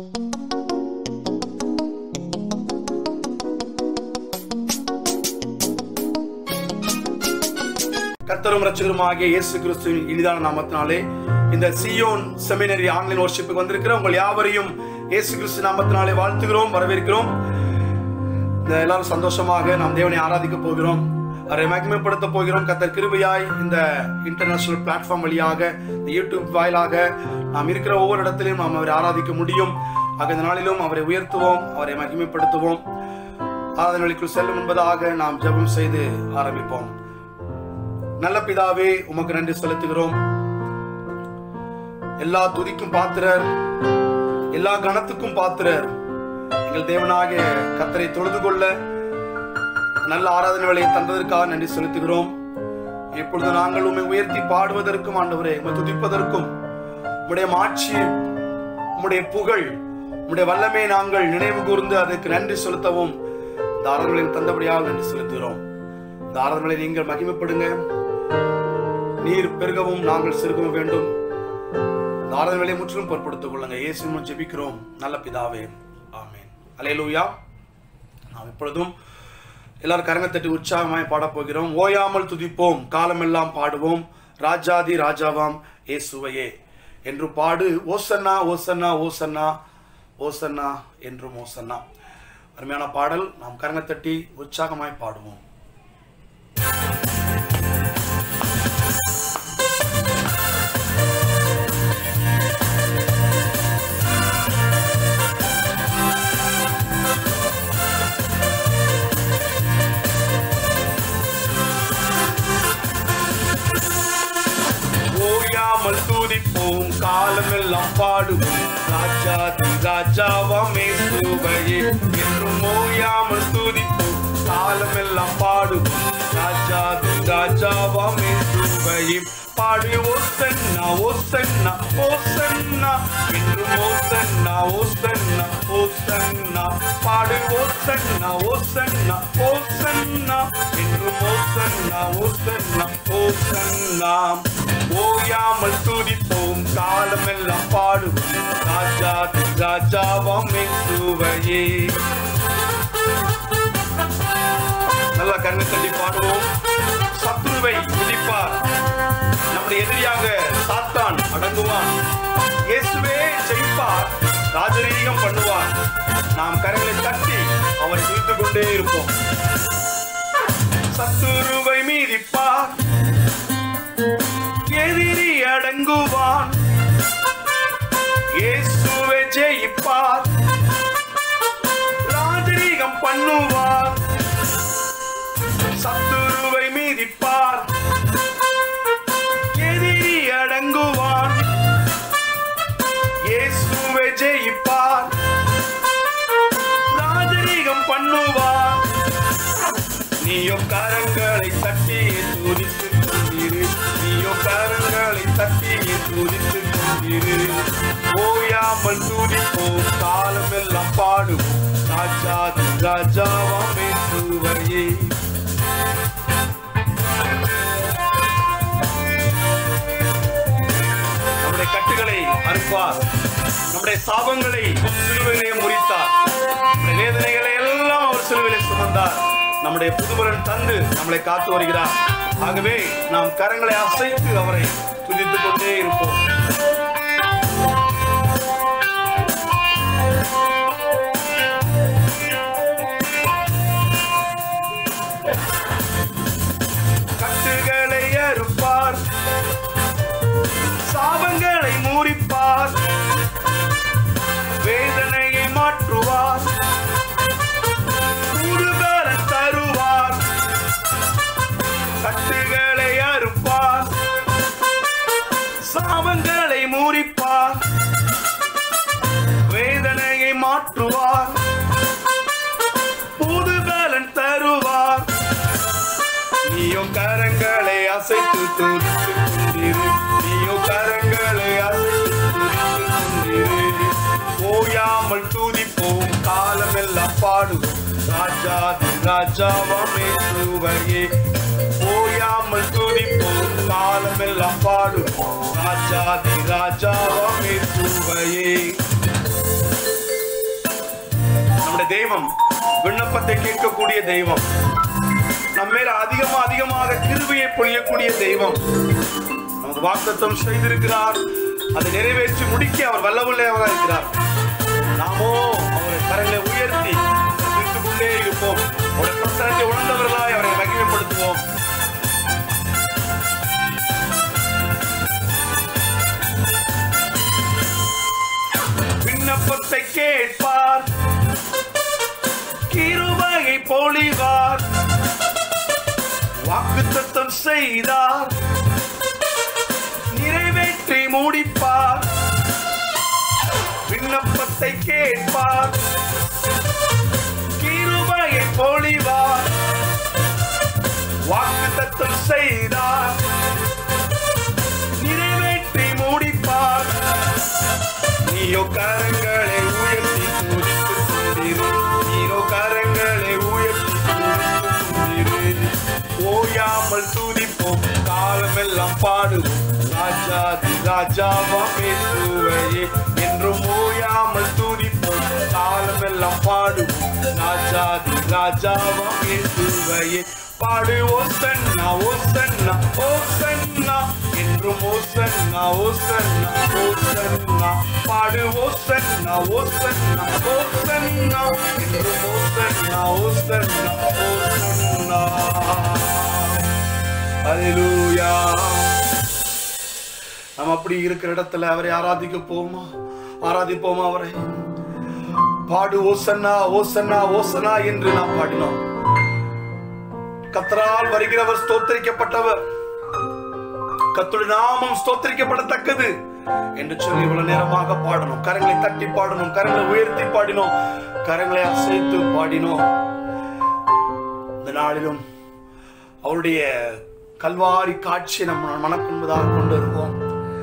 கர்த்தரும் ரட்சகருமாகிய இயேசு கிறிஸ்துவின் இனிதான நாமத்தினாலே இந்த சியோன் செமினரி ஆன்லைன் வர்ஷிப்புக்கு வந்திருக்கிற உங்கள் யாவரையும் இயேசு கிறிஸ்து நாமத்தினாலே வாழ்த்துகிறோம் வரவேற்கிறோம் இந்த எல்லாரும் சந்தோஷமாக நாம் தேவனை ஆராதிக்க போகிறோம் அவரை மகிமைப்படுத்த போகிறோம் கத்தர் கிருபையாய் இந்த இன்டர்நேஷனல் பிளாட்ஃபார்ம் வழியாக இந்த யூடியூப் வாயிலாக நாம் இருக்கிற ஒவ்வொரு இடத்திலும் நாம் அவரை ஆராதிக்க முடியும் ஆக இந்த நாளிலும் அவரை உயர்த்துவோம் அவரை மகிமைப்படுத்துவோம் ஆராதனைக்குள் செல்லும் என்பதாக நாம் ஜெபம் செய்து ஆரம்பிப்போம் நல்ல பிதாவே உமக்கு நன்றி செலுத்துகிறோம் எல்லா துதிக்கும் பாத்திரர் எல்லா கணத்துக்கும் பாத்திரர் எங்கள் தேவனாகிய கத்தரை தொழுது கொள்ள நல்ல ஆராதனை வேலையை தந்ததற்காக நன்றி செலுத்துகிறோம் இப்பொழுது நாங்கள் உண்மை உயர்த்தி பாடுவதற்கும் ஆண்டவரே உம்மை துதிப்பதற்கும் உம்முடைய மாட்சி உம்முடைய புகழ் உம்முடைய வல்லமை நாங்கள் நினைவு கூர்ந்து அதற்கு நன்றி செலுத்தவும் இந்த ஆராதனைகளின் தந்தபடியாக நன்றி செலுத்துகிறோம் இந்த ஆராதனைகளை நீங்கள் மகிமைப்படுங்க நீர் பெருகவும் நாங்கள் சிறுகவும் வேண்டும் இந்த ஆராதனைகளை முற்றிலும் பொருட்படுத்திக் கொள்ளுங்க இயேசு மூலம் ஜெபிக்கிறோம் நல்ல பிதாவே ஆமென் அலையலூயா நாம் இப்பொழுதும் எல்லாரும் கரங்க தட்டி உற்சாகமாய் பாடப் போகிறோம் ஓயாமல் துதிப்போம் காலமெல்லாம் பாடுவோம் ராஜாதி ராஜாவாம் இயேசுவையே என்று பாடு ஓசன்னா ஓசன்னா ஓசன்னா ஓசன்னா என்றும் ஓசன்னா அருமையான பாடல் நாம் கரங்க தட்டி உற்சாகமாய் பாடுவோம் ஓயாமல் துதிப்போம் காலமெல்லாம் பாடுவோம் ராஜாதி ராஜாவாம் இயேசுவையே என்றும் ஓயாமல் துதிப்போம் காலமெல்லாம் பாடுவோம் ராஜாதி ராஜாவாம் இயேசுவையே பாடு ஓசன்னா ஓசன்னா ஓசன்னா என்றும் ஓசன்னா ஓசன்னா ஓசன்னா பாடு ஓசன்னா ஓசன்னா ஓசன்னா என்றும் ஓசன்னா ஓசன்னா ஓசன்னா ஓயாமல் துதிப்போம் காலமெல்லாம் பாடுவோம் ராஜா ராஜாவாம் சுவையே நல்லா கண்ணு தள்ளி பாடுவோம் சத்ருவை மிதிப்பார் நம்முடைய எதிரியாக சாத்தான் அடங்குவான் இயேசுவே ஜெயிப்பார் ராஜரீகம் பண்ணுவார் நாம் கரங்களை தட்டி அவரை துதித்துக் கொண்டே இருப்போம் சத்துருவை மீதிப்பார் எதிரி அடங்குவான் இயேசுவை ஜெயிப்பார் ராஜரீகம் பண்ணுவார் சத்துருவை மீதிப்பார் எதிரி அடங்குவான் இயேசுவை ஜெயிப்பார் ராஜரீகம் பண்ணுவார் நீயோ கரங்களை தட்டி துதித்து கொண்டிரு நீயோ கரங்களை தட்டி துதித்து கொண்டிரு ஓயாமல் துதிப்போம் காலமெல்லாம் பாடுவோம் ராஜாதி ராஜாவாமே சுவையே நம்முடைய கட்டுகளை அறுப்பார் நம்முடைய சாபங்களை சிலுவையிலே முறித்தார் நம்முடைய வேதனைகளை எல்லாம் அவர் சிலுவையிலே சுமந்தார் நம்முடைய புதுபலன் தந்து நம்மளை காத்து வருகிறார் ஆகவே நாம் கரங்களை அசைத்து அவரை துதித்துக் கொண்டே இருப்போம் கட்டுகளை அறுப்பார் சாபங்களை மூறிப்பார் வேதனையை மாற்றுவார் கூடுதலை தருவார் கட்டுகளை அறுப்பார் சாபங்களை மூறிப்பார் வேதனையை மாற்றுவார் புது பலன் தருவார் நீயோ கரங்களை அசைத்து துதித்து கொண்டிரு நீயோ கரங்களை அசைத்து துதித்து கொண்டிரு ஓயாமல் துதிப்போம் காலமெல்லாம் பாடுவோம் ராஜாதி ராஜாவாமே சுவையே ஓயாமல் துதிப்போம் காலமெல்லாம் பாடுவோம் ராஜாதி ராஜாவாமே சுவையே நம்முடைய தெய்வம் விண்ணப்பத்தை கேட்கக்கூடிய தெய்வம் நம்ம மேல அதிகமா அதிகமாக கிருபையை பொழியக்கூடிய தெய்வம் நமக்கு வாக்குத்தம் செய்திருக்கிறார் அதை நிறைவேற்றி முடிக்க அவர் வல்லமுள்ளவராக இருக்கிறார் நாமோ அவரை கரங்களை உயர்த்தி நின்று கொண்டே இருப்போம் அவருடைய பிரசனத்தை உணர்ந்தவர்களாய் அவரை மகிமைப்படுத்துவோம் விண்ணப்பத்தை கேட்பார் கிருபையை பொழிவார் வாக்குத்தத்தம் செய்தார் நிறைவேற்றி முடிப்பார் விண்ணப்பத்தை கேட்பார் கிருபையை பொழிவார் வாக்குத்தத்தம் செய்தார் நிறைவேற்றி முடிப்பார் நீயோ கரங்களை உயர்த்தி துதித்து கொண்டிரு நீயோ கரங்களை உயர்த்தி துதித்து கொண்டிரு ஓயாமல் துதிப்போம் காலமெல்லாம் பாடுவோம் ராஜாதி ராஜாவாம் இயேசுவையே என்றும் ஓயாமல் துதிப்போம் காலமெல்லாம் பாடுவோம் ராஜாதி ராஜாவாம் இயேசுவையே பாடு ஓசன்னா ஓசன்னா ஓசன்னா என்றும் ஓசன்னா ஓசன்னா ஓசன்னா பாடு ஓசன்னா ஓசன்னா ஓசன்னா என்றும் ஓசன்னா ஓசன்னா ஓசன்னா ஹalleluya நம்ம அப்படி இருக்கிற இடத்துல அவரை ஆராதிக்க போமா ஆராதிப்போமா அவரை பாடு ஓசன்னா ஓசன்னா ஓசன்னா என்று நாம் பாடினோம் கத்தரால் வருகிறவர் ஸ்தோத்தரிக்கப்பட்டவர் கத்துடைய நாமம் ஸ்தோத்தரிக்கப்படத்தக்கது என்று சொல்லி இவ்வளவு நேரமாக பாடணும் கரங்களை தட்டி பாடணும் கரங்களை உயர்த்தி பாடினோம் கரங்களை அசைத்து பாடினோம் இந்த நாளிலும் அவருடைய கல்வாரி காட்சியை நம்ம மனக்குன்பதாக கொண்டு வருவோம்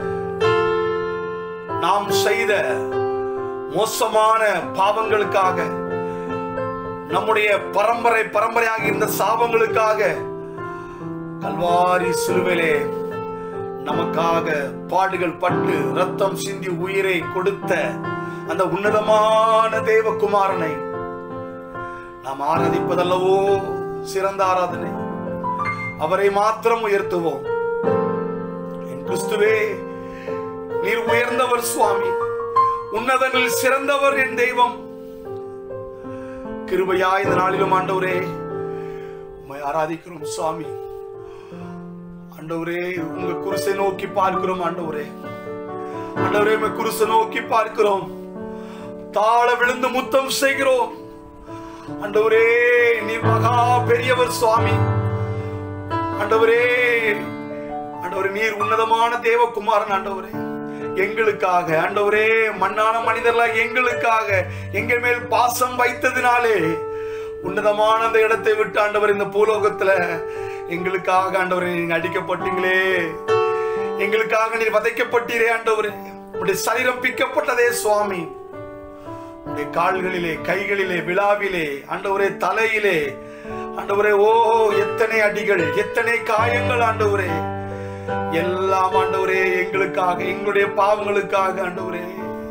நாம் செய்த மோசமான பாவங்களுக்காக நம்முடைய பரம்பரை பரம்பரையாக இருந்த சாபங்களுக்காக கல்வாரி சிலுவிலே நமக்காக பாடுகள் பட்டு ரத்தம் சிந்தி உயிரை கொடுத்த அந்த உன்னதமான தேவகுமாரனை நாம் ஆராதிப்பதல்லவோ சிறந்த ஆராதனை அவரை மாத்திரம் உயர்த்துவோம் என் கிறிஸ்துவே நீர் உயர்ந்தவர் சுவாமி உன்னதங்களில் சிறந்தவர் என் தெய்வம் கிருபையா இந்த நாளிலும் ஆண்டவரே உம்மை ஆராதிக்கிறோம் சுவாமி ஆண்டவரே உங்க குருசை நோக்கி பார்க்கிறோம் ஆண்டவரே ஆண்டவரே உங்க குருசை நோக்கி பார்க்கிறோம் தாழ விழுந்து முத்தம் செய்கிறோம் ஆண்டவரே நீர் மகா பெரியவர் சுவாமி ஆண்டவரே ஆண்டவரே நீர் உன்னதமான தேவகுமாரன் ஆண்டவரே எங்களுக்காக ஆண்டவரே மண்ணான மனிதர்களாக எங்களுக்காக எங்கள் மேல் பாசம் வைத்ததினாலே உன்னதமான அந்த இடத்தை விட்டு ஆண்டவர் இந்த பூலோகத்துல எங்களுக்காக ஆண்டவரே நீங்க அடிக்கப்பட்டீங்களே எங்களுக்காக நீர் வதைக்கப்பட்டீரே ஆண்டவரே உடைய சரீரம் பிக்கப்பட்டதே சுவாமி உடைய கால்களிலே கைகளிலே விழாவிலே ஆண்டவரே தலையிலே ஆண்டவரே ஓ எத்தனை அடிகள் எத்தனை காயங்கள் ஆண்டவரே எல்லாம் ஆண்டவரே எங்களுக்காக எங்களுடைய பாவங்களுக்காக ஆண்டவரே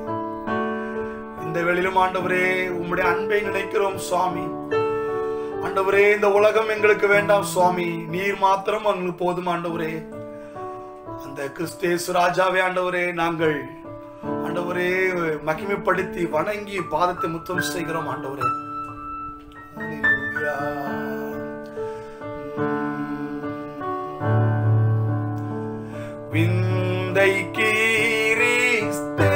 இந்த வேளையிலும் ஆண்டவரே உம்முடைய அன்பை நினைக்கிறோம் சுவாமி ஆண்டவரே இந்த உலகம் எங்களுக்கு வேண்டாம் சுவாமி நீர் மாத்திரம் எங்களுக்கு போதும் ஆண்டவரே அந்த கிறிஸ்தேசு ராஜாவே ஆண்டவரே நாங்கள் ஆண்டவரே மகிமைப்படுத்தி வணங்கி பாதத்தை முத்தம் செய்கிறோம் ஆண்டவரே விந்தை கீரிஸ்தே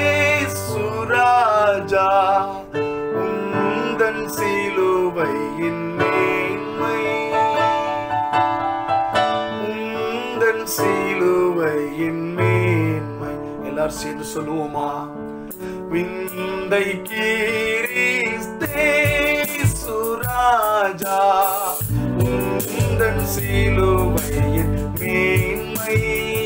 சுராஜா உந்தன் சிலுவையின் மேன்மை உந்தன் சிலுவையின் மேன்மை எல்லாரும் சேர்ந்து சொல்லுவோமா விந்தை கீரிஸ்தே சுராஜா உந்தன் சிலுவையின் மேன்மை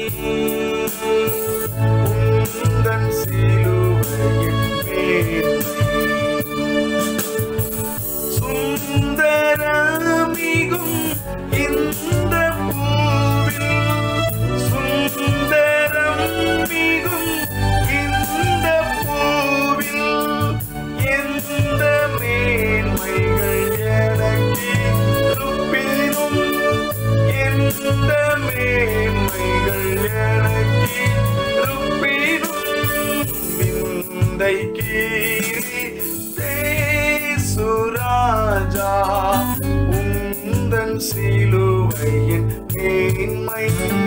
உந்தன் சிலுவையின் மேன்மை சுந்தரமிகும் இந்த பூவில் சுந்தரம் மிகும் இந்த பூவில் எந்த சிலுவையின் மேன்மை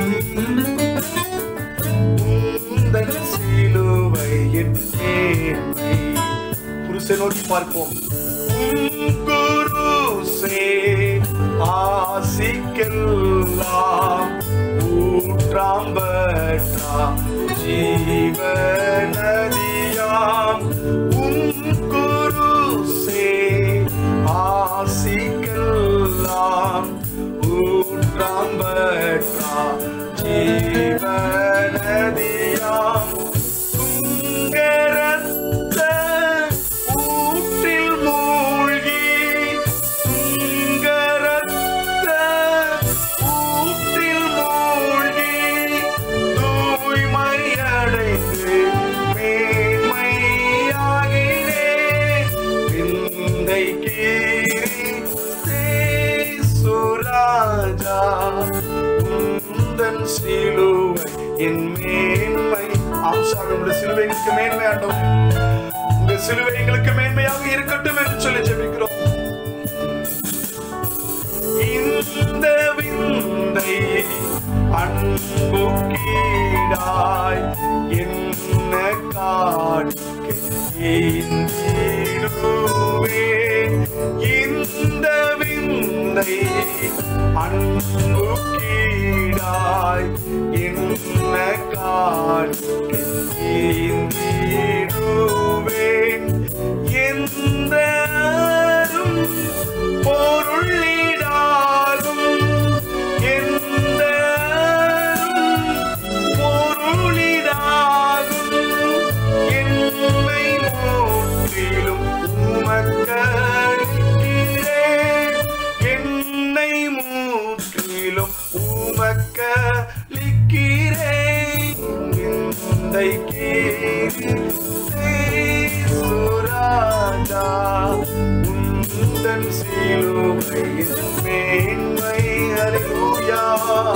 உந்தன் சிலுவையின் மேன்மை குருசை நோக்கி பார்ப்போம் உம் குருசே ஆசிக்கெல்லாம் ஊற்றாம்பற்றா ஜீவநதியாம் உம் குருசே ஆசிக்கெல்லாம் ஊற்றாம்பற்றா ஜீவநதியாம் துங்கரத்த ஊற்றில் மூழ்கி துங்கரத்த ஊற்றில் மூழ்கி தூய்மையடைந்து மேன்மையாகினேன் விந்தை சுராஜா உந்தன் சிலுவை என் மேன்மை ஆம்சாமி உங்களுடைய சிலுவை எங்களுக்கு மேன்மை ஆண்டோம் உங்க சிலுவை எங்களுக்கு மேன்மையாக இருக்கட்டும் என்று சொல்லி ஜெபிக்கிறோம் இந்த விந்தை அன்பு கீடாய் என்ன காணிக்கை ஏந்திடுவே இந்த விந்தை அன்பு கீடாய் என்ன காணிக்கை ஏந்திடுவேன் எந்த அரும் பொருளிடாலும் எந்த அரும் பொருளிடாலும் என்னை மூற்றிலும் உமக்களிக்கிறேன் என்னை மூற்றிலும் உமக்களிக்கிறேன் இந்த சுராஜா உந்தன் சிலுவையின் மேன்மை அறிவுயா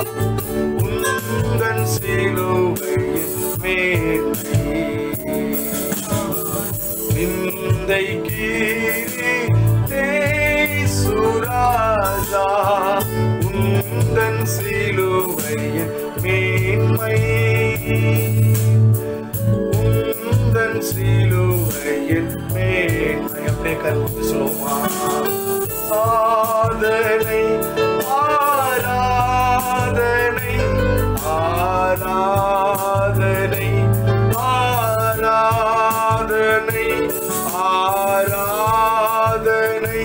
உந்தன் சிலுவையின் மேன்மை நிந்தை சுராஜா உந்தன் சிலுவையின் மேன்மை உந்தன் சிலுவையின் மேன்மை அப்படியே கருத்து சொல்லுமா ஆதனை ஆராதனை ஆராதனை ஆராதனை ஆராதனை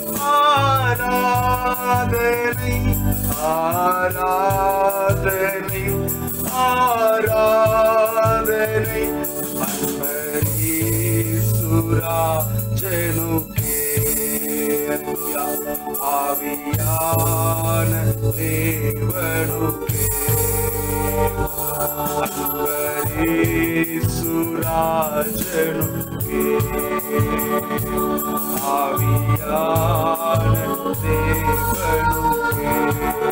ஆராதனை ஆராதனை ஆராதனை அன்பரீசுரா ஜனுக்கே ஆவியான தேவனுக்கே அன்பரீசுராஜனுக்கே ஆவியான தேவனுக்கே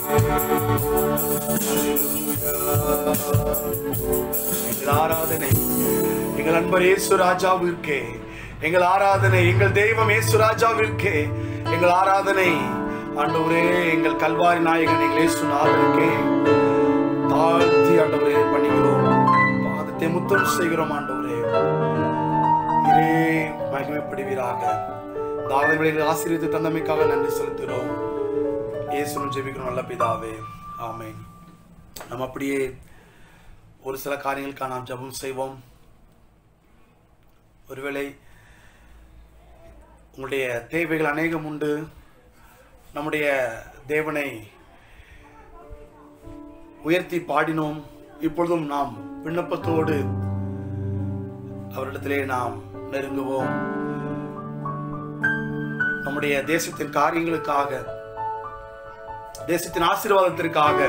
எங்கள் ஆராதனை எங்கள் அன்பர் இயேசு ராஜாவிற்கே எங்கள் ஆராதனை எங்கள் தெய்வம் இயேசு ராஜாவிற்கே எங்கள் ஆராதனை ஆண்டவரே எங்கள் கல்வாரி நாயகன் எங்கள் இயேசு நாதனுக்கே தாழ்த்தி ஆண்டவரே பண்ணிக்கிறோம் பாதத்தை முத்தம் செய்கிறோம் ஆண்டவரே நீரே மகிமைப்படுவீராக தாதவர்களில் ஆசீர்வதித்து தந்தமைக்காக நன்றி செலுத்துகிறோம் இயேசுன்னு ஜெபிக்கிறோம் நல்ல பிதாவே ஆமென் நம்ம அப்படியே ஒரு சில காரியங்களுக்காக நாம் ஜெபம் செய்வோம் ஒருவேளை உங்களுடைய தேவைகள் அநேகம் உண்டு நம்முடைய தேவனை உயர்த்தி பாடினோம் இப்பொழுதும் நாம் விண்ணப்பத்தோடு அவரிடத்திலே நாம் நெருங்குவோம் நம்முடைய தேசத்தின் காரியங்களுக்காக தேசத்தின் ஆசீர்வாதத்திற்காக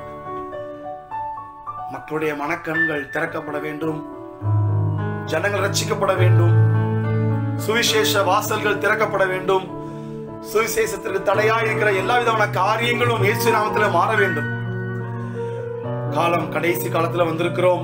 மக்களுடைய மனக்கண்கள் திறக்கப்பட வேண்டும் ஜனங்கள் ரட்சிக்கப்பட வேண்டும் சுவிசேஷ வாசல்கள் திறக்கப்பட வேண்டும் சுவிசேஷத்திற்கு தடையாக இருக்கிற எல்லா விதமான காரியங்களும் இயேசு நாமத்தில் மாற வேண்டும் காலம் கடைசி காலத்துல வந்திருக்கிறோம்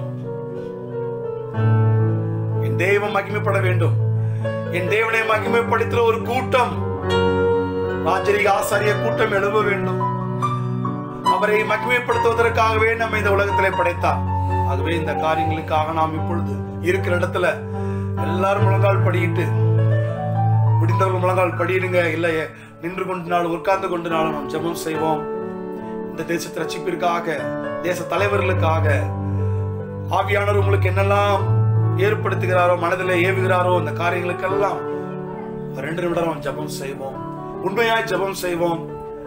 என் தெய்வம் மகிமைப்பட வேண்டும் என் தேவனை மகிமைப்படுத்துற ஒரு கூட்டம் ராஜரிக ஆசாரிய கூட்டம் எழும்ப வேண்டும் அவரை மகிமைப்படுத்துவதற்காகவே நம்ம இந்த உலகத்திலே படைத்தார் ஆகவே இந்த காரியங்களுக்காக நாம் இப்பொழுது இருக்கிற இடத்துல எல்லாரும் முழங்கால் படியிட்டு முடிந்தவர்கள் முழங்கால் படியிடுங்க இல்லை நின்று கொண்டினாலும் உட்கார்ந்து கொண்டினாலும் நாம் ஜெபம் செய்வோம் இந்த தேசத்து ரட்சிப்பிற்காக தேச தலைவர்களுக்காக ஆவியானவர் உங்களுக்கு என்னெல்லாம் ஏற்படுத்துகிறாரோ மனதில் ஏவுகிறாரோ அந்த காரியங்களுக்கெல்லாம் ஒரு ரெண்டு நிமிடம் நாம் ஜெபம் செய்வோம் உண்மையாய் ஜெபம் செய்வோம்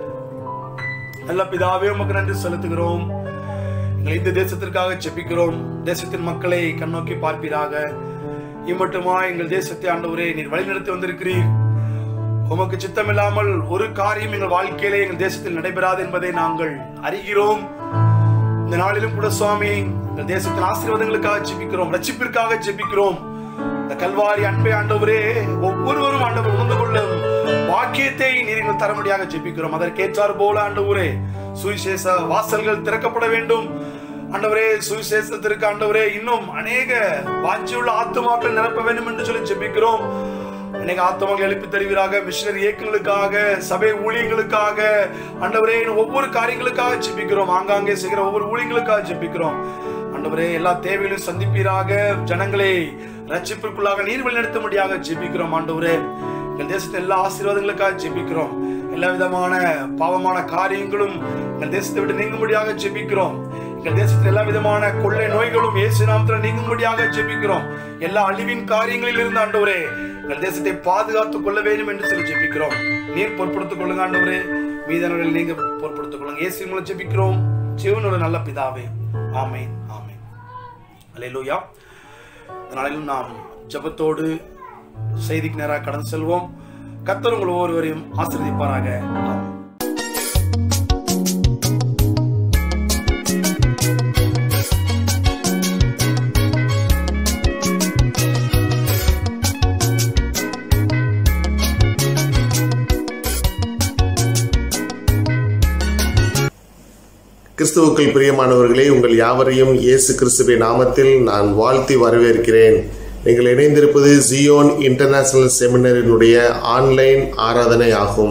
நல்ல பிதாவே உமக்கு நன்றி செலுத்துகிறோம் எங்கள் இந்த தேசத்திற்காக ஜெபிக்கிறோம் தேசத்தின் மக்களை கண்ணோக்கி பார்ப்பீராக இம்மட்டுமா எங்கள் தேசத்தை ஆண்டவரே நீர் வழிநடத்தி வந்திருக்கிறீர் உமக்கு சித்தமில்லாமல் ஒரு காரியம் எங்கள் வாழ்க்கையிலே எங்கள் தேசத்தில் நடைபெறாது என்பதை நாங்கள் அறிகிறோம் இந்த நாளிலும் கூட சுவாமி எங்கள் தேசத்தின் ஆசீர்வாதங்களுக்காக ஜெபிக்கிறோம் ரட்சிப்பிற்காக ஜெபிக்கிறோம் இந்த கல்வாரி அன்பை ஆண்டவரே ஒவ்வொருவரும் ஆண்டவர் உணர்ந்து கொள்ளும் பாக்கியத்தை நீர் எங்கள் தரும்படியாக ஜெபிக்கிறோம் அதற்கேற்றார் போல ஆண்டவரே சுவிசேஷ வாசல்கள் திறக்கப்பட வேண்டும் ஆண்டவரே சுவிசேஷத்திற்கு ஆண்டவரே இன்னும் அநேக வாஞ்சியுள்ள ஆத்துமாக்கள் நிரப்ப வேண்டும் என்று சொல்லி ஜெபிக்கிறோம் அநேக ஆத்மாக்கள் எழுப்பி தருவீராக மிஷனரி இயக்கங்களுக்காக சபை ஊழியங்களுக்காக ஆண்டவரே இன்னும் ஒவ்வொரு காரியங்களுக்காக ஜெபிக்கிறோம் ஆங்காங்கே செய்கிற ஒவ்வொரு ஊழியங்களுக்காக ஜெபிக்கிறோம் ஆண்டவரே எல்லா தேவைகளையும் சந்திப்பீராக ஜனங்களை ரட்சிப்பிற்குள்ளாக நீர் வழிநடத்தும்படியாக ஜெபிக்கிறோம் ஆண்டவரே எங்கள் தேசத்தை எல்லா ஆசீர்வாதங்களுக்காக ஜெபிக்கிறோம் எல்லா விதமான பாவமான காரியங்களும் எங்கள் தேசத்தை விட்டு நீங்கும்படியாக ஜெபிக்கிறோம் எங்கள் தேசத்தில் எல்லா விதமான கொள்ளை நோய்களும் இயேசு நாமத்தில் நீங்கும்படியாக ஜெபிக்கிறோம் எல்லா அழிவின் காரியங்களில் இருந்து ஆண்டவரே எங்கள் தேசத்தை பாதுகாத்துக் கொள்ள வேண்டும் என்று சொல்லி ஜெபிக்கிறோம் நீர் பொறுப்படுத்திக் கொள்ளுங்க ஆண்டவரே மீதானவர்கள் நீங்க பொறுப்படுத்திக் கொள்ளுங்க இயேசு மூலம் ஜெபிக்கிறோம் ஜீவனோட நல்ல பிதாவே ஆமென் ஆமென் அல்லேலூயா அதனாலும் நாம் ஜெபத்தோடு செய்திக்கு நேராக கடந்து செல்வோம் கர்த்தர் உங்கள் ஒவ்வொருவரையும் ஆசீர்வதிப்பாராக ஆமென் கிறிஸ்துவுக்குள் பிரியமானவர்களே உங்கள் யாவரையும் இயேசு கிறிஸ்துவின் நாமத்தில் நான் வாழ்த்தி வரவேற்கிறேன் நீங்கள் இணைந்திருப்பது ஜியோன் இன்டர்நேஷனல் செமினரினுடைய ஆன்லைன் ஆராதனை ஆகும்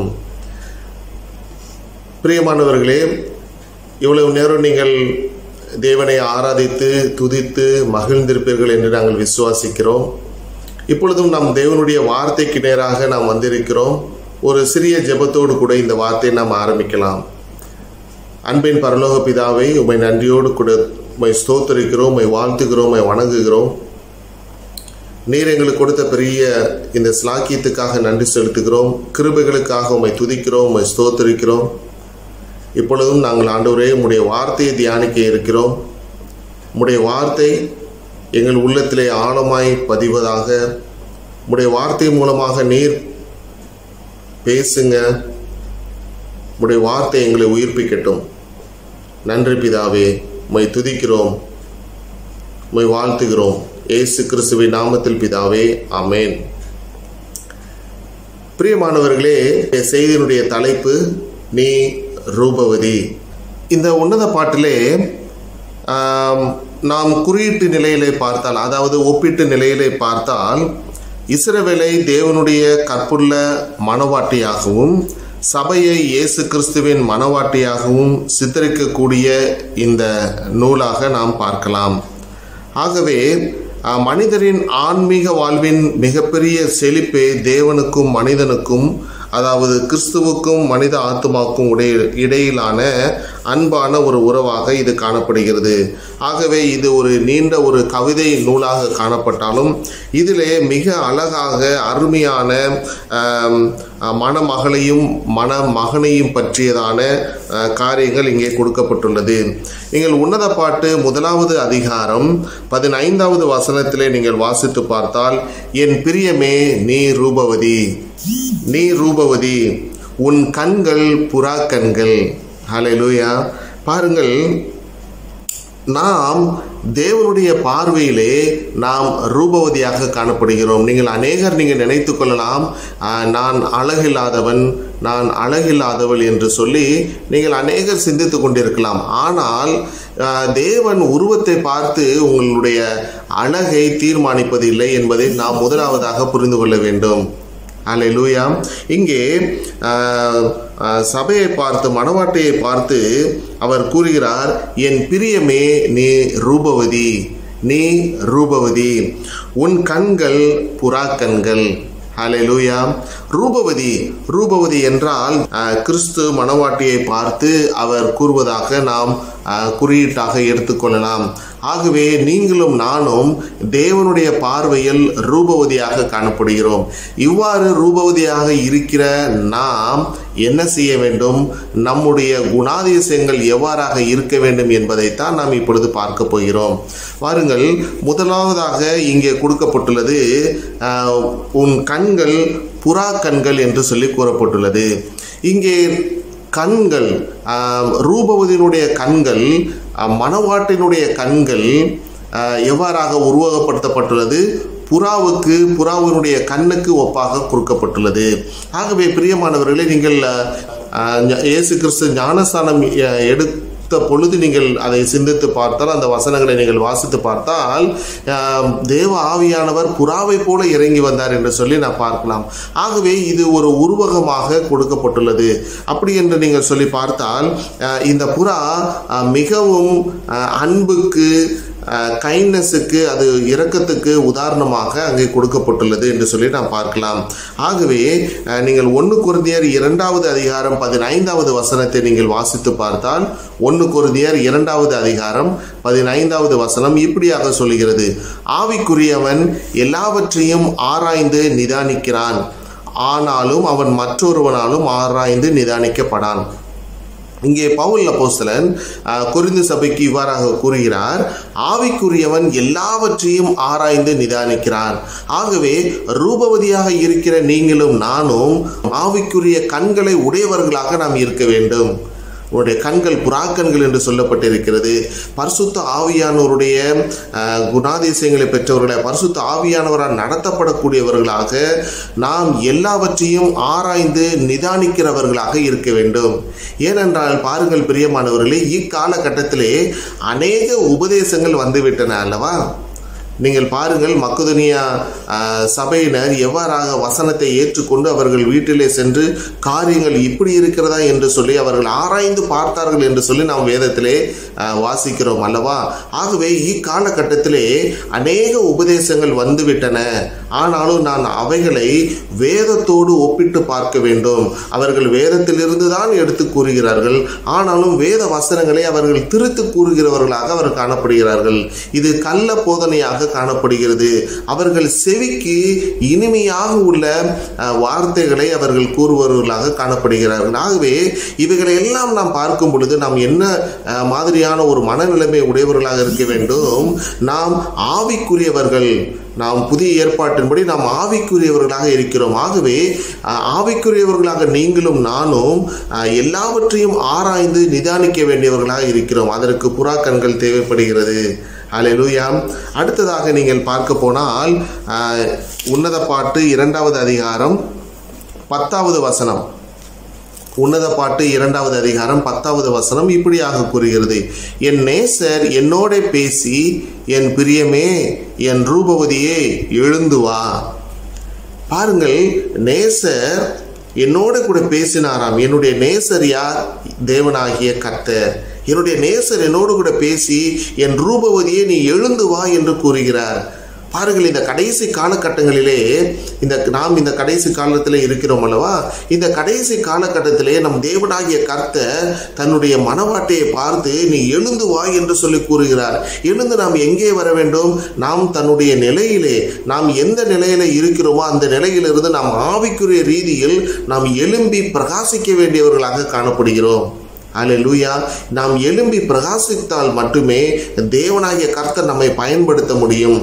பிரியமானவர்களே இவ்வளவு நேரம் நீங்கள் தேவனை ஆராதித்து துதித்து மகிழ்ந்திருப்பீர்கள் என்று நாங்கள் விசுவாசிக்கிறோம் இப்பொழுதும் நம் தேவனுடைய வார்த்தைக்கு நேராக நாம் வந்திருக்கிறோம் ஒரு சிறிய ஜெபத்தோடு கூட இந்த வார்த்தையை நாம் ஆரம்பிக்கலாம் அன்பின் பரலோக பிதாவை உமை நன்றியோடு கூட உமை ஸ்தோத்தரிக்கிறோம் உமை வாழ்த்துகிறோம் உமை வணங்குகிறோம் நீர் எங்களுக்கு கொடுத்த பெரிய இந்த ஸ்லாக்கியத்துக்காக நன்றி செலுத்துகிறோம் கிருபைகளுக்காக உமை துதிக்கிறோம் உமை ஸ்தோத்தரிக்கிறோம் இப்பொழுதும் நாங்கள் ஆண்டவரே உம்முடைய வார்த்தையை தியானிக்க இருக்கிறோம் உம்முடைய வார்த்தை எங்கள் உள்ளத்திலே ஆழமாய் பதிவதாக உம்முடைய வார்த்தை மூலமாக நீர் பேசுங்க உம்முடைய வார்த்தை எங்களை உயிர்ப்பிக்கட்டும் நன்றி பிதாவே உம்மை துதிக்கிறோம் உம்மை வாழ்த்துகிறோம் ஏசு கிறிஸ்துவின் நாமத்தில் பிதாவே ஆமென் பிரியமானவர்களே இந்த செய்தியினுடைய தலைப்பு நீ ரூபவதி இந்த உன்னத பாட்டிலே ஆம், நாம் குறியீட்டு நிலையிலே பார்த்தால் அதாவது ஒப்பீட்டு நிலையிலே பார்த்தால் இஸ்ரவேலை தேவனுடைய கற்புள்ள மனவாட்டியாகவும் சபையை இயேசு கிறிஸ்துவின் மனவாட்டியாகவும் சித்தரிக்கக்கூடிய இந்த நூலாக நாம் பார்க்கலாம் ஆகவே அஹ், மனிதரின் ஆன்மீக வாழ்வின் மிகப்பெரிய செழிப்பே தேவனுக்கும் மனிதனுக்கும் அதாவது கிறிஸ்துவுக்கும் மனித ஆத்மாவுக்கும் உடைய இடையிலான அன்பான ஒரு உறவாக இது காணப்படுகிறது ஆகவே இது ஒரு நீண்ட ஒரு கவிதை நூலாக காணப்பட்டாலும் இதிலே மிக அழகாக அருமையான ஆம், மணமகளையும் மணமகனையும் பற்றியதான அஹ், காரியங்கள் இங்கே கொடுக்கப்பட்டுள்ளது நீங்கள் உன்னத பாட்டு முதலாவது அதிகாரம் பதினைந்தாவது வசனத்திலே நீங்கள் வாசித்து பார்த்தால் என் பிரியமே நீ ரூபவதி நீ ரூபவதி உன் கண்கள் புறா கண்கள் ஹalleluya பாருங்கள் நாம் தேவனுடைய பார்வையிலே நாம் ரூபவதியாக காணப்படுகிறோம் நீங்கள் அநேகர் நீங்கள் நினைத்து கொள்ளலாம் "ஆ, நான் அழகில்லாதவன் நான் அழகில்லாதவள் என்று சொல்லி நீங்கள் அநேகர் சிந்தித்து கொண்டிருக்கலாம் ஆனால் ஆ, தேவன் உருவத்தை பார்த்து உங்களுடைய அழகை தீர்மானிப்பதில்லை என்பதை நாம் முதலாவதாக புரிந்து கொள்ள வேண்டும் அல்லேலூயா இங்கே ஆஹ், ஆஹ், சபையை பார்த்து மணவாட்டியை பார்த்து அவர் கூறுகிறார் என் பிரியமே நீ ரூபவதி நீ ரூபவதி உன் கண்கள் புறா கண்கள் ஹalleluya ரூபவதி ரூபவதி என்றால் ஆஹ், கிறிஸ்து மணவாட்டியை பார்த்து அவர் கூறுவதாக நாம் ஆஹ், குறியீட்டாக எடுத்துக்கொள்ளலாம் ஆகவே நீங்களும் நானும் தேவனுடைய பார்வையில் ரூபவதியாக காணப்படுகிறோம் இவ்வாறு ரூபவதியாக இருக்கிற நாம் என்ன செய்ய வேண்டும் நம்முடைய குணாதிசயங்கள் எவ்வாறாக இருக்க வேண்டும் என்பதைத்தான் நாம் இப்பொழுது பார்க்க போகிறோம் வாருங்கள் முதலாவதாக இங்கே கொடுக்கப்பட்டுள்ளது ஆஹ், உன் கண்கள் புறா கண்கள் என்று சொல்லி கூறப்பட்டுள்ளது இங்கே கண்கள் ஆஹ், ரூபவதியினுடைய கண்கள் ஆஹ், மணவாட்டினுடைய கண்கள் ஆஹ், எவ்வாறாக உருவகப்படுத்தப்பட்டுள்ளது புறாவுக்கு புறாவினுடைய கண்ணுக்கு ஒப்பாக கொடுக்கப்பட்டுள்ளது ஆகவே பிரியமானவர்களே நீங்கள் ஆஹ், ஞ- இயேசு கிறிஸ்து ஞானஸ்தானம் அஹ், எடுத்த பொழுது நீங்கள் அதை சிந்தித்து பார்த்தால் அந்த வசனங்களை நீங்கள் வாசித்து பார்த்தால் ஆஹ், தேவ ஆவியானவர் புறாவை போல இறங்கி வந்தார் என்று சொல்லி நான் பார்க்கலாம் ஆகவே இது ஒரு உருவகமாக கொடுக்கப்பட்டுள்ளது அப்படி என்று நீங்கள் சொல்லி பார்த்தால் ஆஹ், இந்த புறா ஆஹ், மிகவும் ஆஹ், அன்புக்கு கைண்ட்னஸுக்கு அது இரக்கத்துக்கு உதாரணமாக அங்கே கொடுக்கப்பட்டுள்ளது என்று சொல்லி நாம் பார்க்கலாம் ஆகவே அஹ், நீங்கள் ஒன்று குருந்தியர் இரண்டாவது அதிகாரம் பதினைந்தாவது வசனத்தை நீங்கள் வாசித்து பார்த்தால் ஒன்று குருந்தியர் இரண்டாவது அதிகாரம் பதினைந்தாவது வசனம் இப்படியாக சொல்கிறது ஆவிக்குரியவன் எல்லாவற்றையும் ஆராய்ந்து நிதானிக்கிறான் ஆனாலும் அவன் மற்றொருவனாலும் ஆராய்ந்து நிதானிக்கப்படான் இங்கே பவுல் அப்போஸ்தலன் அஹ், கொரிந்து சபைக்கு இவ்வாறாக கூறுகிறார் ஆவிக்குரியவன் எல்லாவற்றையும் ஆராய்ந்து நிதானிக்கிறான் ஆகவே ரூபவதியாக இருக்கிற நீங்களும் நானும் ஆவிக்குரிய கண்களை உடையவர்களாக நாம் இருக்க வேண்டும் உன்னுடைய கண்கள் புறாக்கண்கள் என்று சொல்லப்பட்டிருக்கிறது பரிசுத்த ஆவியானவருடைய அஹ், குணாதிசயங்களை பெற்றவர்களை பரிசுத்த ஆவியானவரால் நடத்தப்படக்கூடியவர்களாக நாம் எல்லாவற்றையும் ஆராய்ந்து நிதானிக்கிறவர்களாக இருக்க வேண்டும் ஏனென்றால் பாருங்கள் பிரியமானவர்களே இக்காலகட்டத்திலே அநேக உபதேசங்கள் வந்துவிட்டன அல்லவா நீங்கள் பாருங்கள் மக்குதுனியா ஆஹ், சபையினர் எவ்வாறாக வசனத்தை ஏற்றுக்கொண்டு அவர்கள் வீட்டிலே சென்று காரியங்கள் இப்படி இருக்கிறதா என்று சொல்லி அவர்கள் ஆராய்ந்து பார்த்தார்கள் என்று சொல்லி நாம் வேதத்திலே ஆஹ், வாசிக்கிறோம் அல்லவா ஆகவே இக்காலகட்டத்திலே அநேக உபதேசங்கள் வந்துவிட்டன ஆனாலும் நான் அவைகளை வேதத்தோடு ஒப்பிட்டு பார்க்க வேண்டும் அவர்கள் வேதத்திலிருந்து தான் எடுத்து கூறுகிறார்கள் ஆனாலும் வேத வசனங்களை அவர்கள் திருத்து கூறுகிறவர்களாக அவர் காணப்படுகிறார்கள் இது கள்ள போதனையாக காணப்படுகிறது அவர்கள் செவிக்கு இனிமையாக உள்ள அஹ், வார்த்தைகளை அவர்கள் கூறுபவர்களாக காணப்படுகிறார்கள் ஆகவே இவைகளை எல்லாம் நாம் பார்க்கும் பொழுது நாம் என்ன அஹ், மாதிரியான ஒரு மனநிலைமை உடையவர்களாக இருக்க வேண்டும் நாம் ஆவிக்குரியவர்கள் நாம் புதிய ஏற்பாட்டின்படி நாம் ஆவிக்குரியவர்களாக இருக்கிறோம் ஆகவே அஹ், ஆவிக்குரியவர்களாக நீங்களும் நானும் அஹ், எல்லாவற்றையும் ஆராய்ந்து நிதானிக்க வேண்டியவர்களாக இருக்கிறோம் அதற்கு புறா கண்கள் தேவைப்படுகிறது அல்லேலூயா அடுத்ததாக நீங்கள் பார்க்க போனால் அஹ், உன்னத பாட்டு இரண்டாவது அதிகாரம் பத்தாவது வசனம் உன்னத பாட்டு இரண்டாவது அதிகாரம் பத்தாவது வசனம் இப்படியாக கூறுகிறது என் நேசர் என்னோட பேசி என் பிரியமே என் ரூபவதியே எழுந்து வா பாருங்கள் நேசர் என்னோட கூட பேசினாராம் என்னுடைய நேசர் யார் தேவனாகிய கர்த்தர் என்னுடைய நேசர் என்னோடு கூட பேசி என் ரூபவதியே நீ எழுந்து வா என்று கூறுகிறார் பாருங்கள் இந்த கடைசி காலகட்டங்களிலே இந்த நாம் இந்த கடைசி காலத்தில் இருக்கிறோம் அல்லவா இந்த கடைசி காலகட்டத்திலே நம் தேவனாகிய கர்த்தர் தன்னுடைய மனவாட்டையை பார்த்து நீ எழுந்து வா என்று சொல்லி கூறுகிறார் எழுந்து நாம் எங்கே வர வேண்டும் நாம் தன்னுடைய நிலையிலே நாம் எந்த நிலையில இருக்கிறோமோ அந்த நிலையிலிருந்து நாம் ஆவிக்குரிய ரீதியில் நாம் எழும்பி பிரகாசிக்க வேண்டியவர்களாக காணப்படுகிறோம் அல்லேலூயா நாம் எழும்பி பிரகாசித்தால் மட்டுமே தேவனாகிய கர்த்தர் நம்மை பயன்படுத்த முடியும்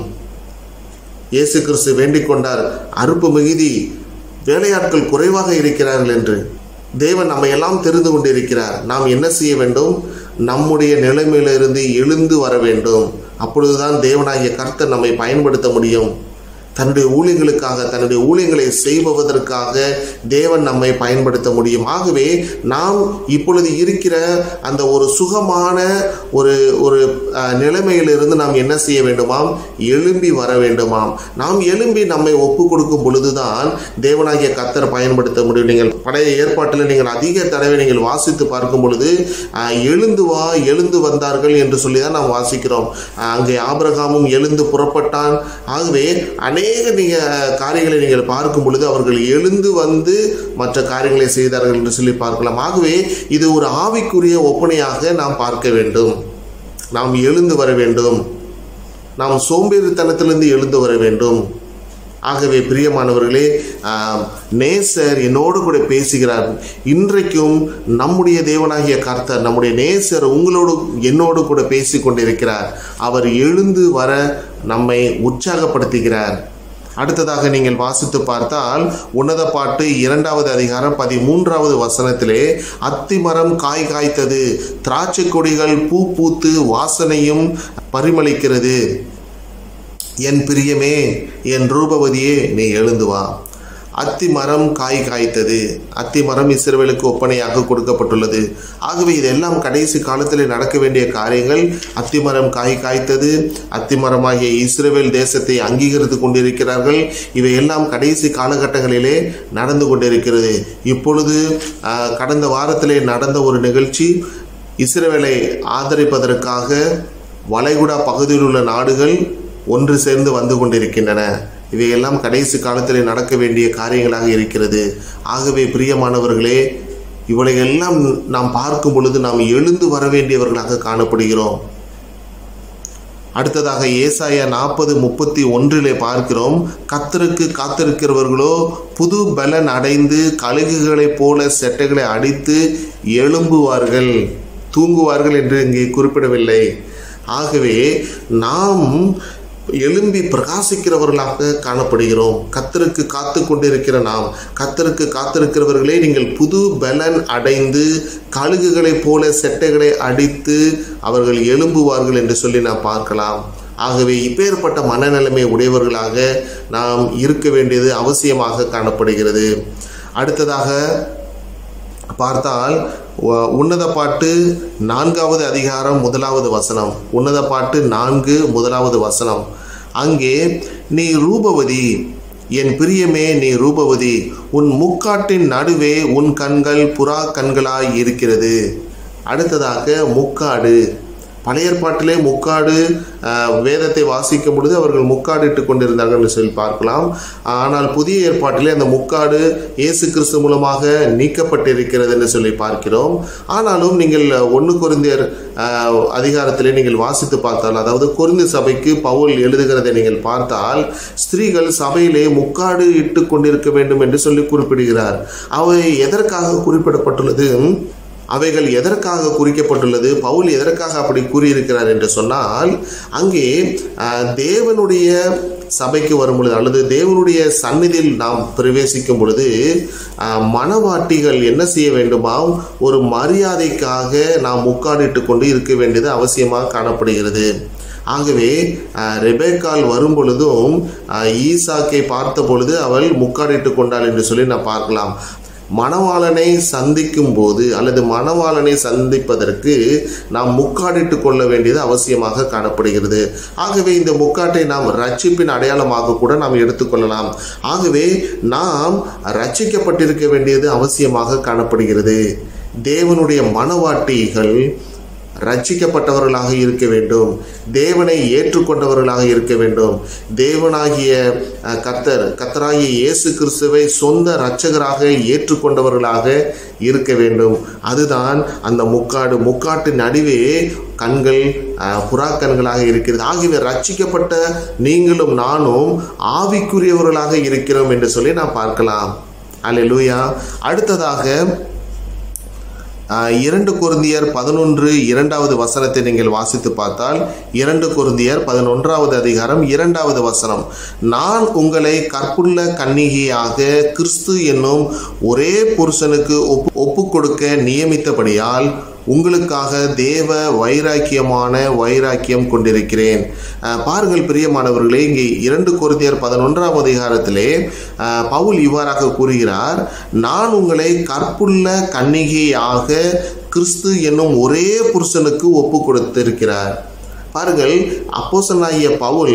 இயேசு கிறிஸ்து வேண்டிக் கொண்டார் அறுப்பு மிகுதி வேலையாட்கள் குறைவாக இருக்கிறார்கள் என்று தேவன் நம்மை எல்லாம் தெரிந்து கொண்டிருக்கிறார் நாம் என்ன செய்ய வேண்டும் நம்முடைய நிலைமையிலிருந்து எழுந்து வர வேண்டும் அப்பொழுதுதான் தேவனாகிய கர்த்தர் நம்மை பயன்படுத்த முடியும் தன்னுடைய ஊழியங்களுக்காக தன்னுடைய ஊழியங்களை செய்வதற்காக தேவன் நம்மை பயன்படுத்த முடியும் ஆகவே நாம் இப்பொழுது இருக்கிற அந்த ஒரு சுகமான ஒரு ஒரு அஹ், நிலைமையிலிருந்து நாம் என்ன செய்ய வேண்டுமாம் எழும்பி வர வேண்டுமாம் நாம் எழும்பி நம்மை ஒப்பு கொடுக்கும் பொழுதுதான் தேவனாகிய கத்தர் பயன்படுத்த முடியும் நீங்கள் பழைய ஏற்பாட்டில் நீங்கள் அதிக தடவை நீங்கள் வாசித்து பார்க்கும் பொழுது அஹ், எழுந்து வா எழுந்து வந்தார்கள் என்று சொல்லி தான் நாம் வாசிக்கிறோம் அஹ், அங்கே ஆபிரகாமும் எழுந்து புறப்பட்டான் ஆகவே அநேக நீங்க காரியங்களை நீங்கள் பார்க்கும் பொழுது அவர்கள் எழுந்து வந்து மற்ற காரியங்களை செய்தார்கள் என்று சொல்லி பார்க்கலாம் ஆகவே இது ஒரு ஆவிக்குரிய ஒப்பனையாக நாம் பார்க்க வேண்டும் நாம் எழுந்து வர வேண்டும் நாம் சோம்பேறித்தனத்திலிருந்து எழுந்து வர வேண்டும் ஆகவே பிரியமானவர்களே ஆம், நேசர் என்னோடு கூட பேசுகிறார் இன்றைக்கும் நம்முடைய தேவனாகிய கர்த்தர் நம்முடைய நேசர் உங்களோடு என்னோடு கூட பேசி கொண்டிருக்கிறார் அவர் எழுந்து வர நம்மை உற்சாகப்படுத்துகிறார் அடுத்ததாக நீங்கள் வாசித்து பார்த்தால் உன்னத பாட்டு இரண்டாவது அதிகாரம் பதிமூன்றாவது வசனத்திலே அத்திமரம் காய் காய்த்தது திராட்சை கொடிகள் பூ பூத்து வாசனையும் பரிமளிக்கிறது என் பிரியமே என் ரூபவதியே நீ எழுந்து வா அத்தி மரம் காய் காய்த்தது அத்தி மரம் இஸ்ரவேலுக்கு ஒப்பனையாக கொடுக்கப்பட்டுள்ளது ஆகவே இதெல்லாம் கடைசி காலத்தில் நடக்க வேண்டிய காரியங்கள் அத்தி மரம் காய் காய்த்தது அத்தி மரமாகிய இஸ்ரவேல் தேசத்தை அங்கீகரித்து கொண்டிருக்கிறார்கள் இவை எல்லாம் கடைசி காலகட்டங்களிலே நடந்து கொண்டிருக்கிறது இப்பொழுது ஆஹ், கடந்த வாரத்திலே நடந்த ஒரு நிகழ்ச்சி இஸ்ரவேலை ஆதரிப்பதற்காக வளைகுடா பகுதியில் உள்ள நாடுகள் ஒன்று சேர்ந்து வந்து கொண்டிருக்கின்றன இவையெல்லாம் கடைசி காலத்தில் நடக்க வேண்டிய காரியங்களாக இருக்கிறது ஆகவே பிரியமானவர்களே இவளையெல்லாம் நாம் பார்க்கும் பொழுது நாம் எழுந்து வர வேண்டியவர்களாக காணப்படுகிறோம் அடுத்ததாக ஏசாயா நாற்பது முப்பத்தி ஒன்றிலே பார்க்கிறோம் கத்தருக்கு காத்திருக்கிறவர்களோ புது பலன் அடைந்து கழுகுகளைப் போல செட்டைகளை அடித்து எழும்புவார்கள் தூங்குவார்கள் என்று இங்கே குறிப்பிடவில்லை ஆகவே நாம் எழும்பி பிரகாசிக்கிறவர்களாக காணப்படுகிறோம் கத்தருக்கு காத்து கொண்டிருக்கிற நாம் கத்தருக்கு காத்திருக்கிறவர்களே நீங்கள் புது பலன் அடைந்து கழுகுகளைப் போல செட்டைகளை அடித்து அவர்கள் எழும்புவார்கள் என்று சொல்லி நாம் பார்க்கலாம் ஆகவே இப்பேற்பட்ட மனநிலைமை உடையவர்களாக நாம் இருக்க வேண்டியது அவசியமாக காணப்படுகிறது அடுத்ததாக பார்த்தால் உ- உன்னத பாட்டு நான்காவது அதிகாரம் முதலாவது வசனம் உன்னத பாட்டு நான்கு முதலாவது வசனம் அங்கே நீ ரூபவதி என் பிரியமே நீ ரூபவதி உன் முக்காட்டின் நடுவே உன் கண்கள் புறா கண்களாய் இருக்கிறது அடுத்ததாக முக்காடு பழைய ஏற்பாட்டிலே முக்காடு அஹ், வேதத்தை வாசிக்கும் பொழுது அவர்கள் முக்காடிட்டு கொண்டிருந்தார்கள் என்று சொல்லி பார்க்கலாம் ஆனால் புதிய ஏற்பாட்டிலே அந்த முக்காடு இயேசு கிறிஸ்து மூலமாக நீக்கப்பட்டிருக்கிறது என்று சொல்லி பார்க்கிறோம் ஆனாலும் நீங்கள் ஒன்று குருந்தியர் அதிகாரத்திலே நீங்கள் வாசித்து பார்த்தால் அதாவது கொரிந்து சபைக்கு பவுல் எழுதுகிறதை நீங்கள் பார்த்தால் ஸ்திரீகள் சபையிலே முக்காடு இட்டு கொண்டிருக்க வேண்டும் என்று சொல்லி குறிப்பிடுகிறார் அவை எதற்காக குறிப்பிடப்பட்டுள்ளது அவைகள் எதற்காக குறிக்கப்பட்டுள்ளது பவுல் எதற்காக அப்படி கூறியிருக்கிறார் என்று சொன்னால் அங்கே அஹ், தேவனுடைய சபைக்கு வரும் பொழுது அல்லது தேவனுடைய சந்நிதியில் நாம் பிரவேசிக்கும் பொழுது அஹ், மணவாட்டிகள் என்ன செய்ய வேண்டுமா ஒரு மரியாதைக்காக நாம் முக்காடிட்டு கொண்டு இருக்க வேண்டியது அவசியமாக காணப்படுகிறது ஆகவே அஹ், ரெபேக்கால் வரும் பொழுதும் அஹ், ஈசாக்கை பார்த்த பொழுது அவள் முக்காடிட்டு கொண்டாள் என்று சொல்லி நாம் பார்க்கலாம் மணவாளனை சந்திக்கும் போது அல்லது மணவாளனை சந்திப்பதற்கு நாம் முக்காடிட்டு கொள்ள வேண்டியது அவசியமாக காணப்படுகிறது ஆகவே இந்த முக்காட்டை நாம் ரட்சிப்பின் அடையாளமாக கூட நாம் எடுத்துக்கொள்ளலாம் ஆகவே நாம் ரட்சிக்கப்பட்டிருக்க வேண்டியது அவசியமாக காணப்படுகிறது தேவனுடைய மணவாட்டிகள் ரட்சிக்கப்பட்டவர்களாக இருக்க வேண்டும் தேவனை ஏற்றுக்கொண்டவர்களாக இருக்க வேண்டும் தேவனாகிய அஹ், கர்த்தர் கர்த்தராகிய இயேசு கிறிஸ்துவை சொந்த இரட்சகராக ஏற்றுக்கொண்டவர்களாக இருக்க வேண்டும் அதுதான் அந்த முக்காடு முக்காட்டு நடுவே கண்கள் அஹ், புறாக்கண்களாக இருக்கிறது ஆகியவை ரட்சிக்கப்பட்ட நீங்களும் நானும் ஆவிக்குரியவர்களாக இருக்கிறோம் என்று சொல்லி நாம் பார்க்கலாம் அல்லேலூயா அடுத்ததாக ஆஹ், இரண்டு கொருந்தியர் பதினொன்று இரண்டாவது வசனத்தை நீங்கள் வாசித்து பார்த்தால் இரண்டு கொருந்தியர் பதினொன்றாவது அதிகாரம் இரண்டாவது வசனம் நான் உங்களை கற்புள்ள கன்னிகையாக கிறிஸ்து என்னும் ஒரே புருஷனுக்கு ஒப்பு ஒப்பு கொடுக்க நியமித்தபடியால் உங்களுக்காக தேவ வைராக்கியமான வைராக்கியம் கொண்டிருக்கிறேன் அஹ், பாருங்கள் பிரியமானவர்களே இங்கே இரண்டு கொரிந்தியர் பதினொன்றாம் அதிகாரத்திலே அஹ், பவுல் இவ்வாறாக கூறுகிறார் நான் உங்களை கற்புள்ள கன்னிகையாக கிறிஸ்து என்னும் ஒரே புருஷனுக்கு ஒப்பு கொடுத்திருக்கிறார் பாருங்கள் அப்போசனாகிய பவுல்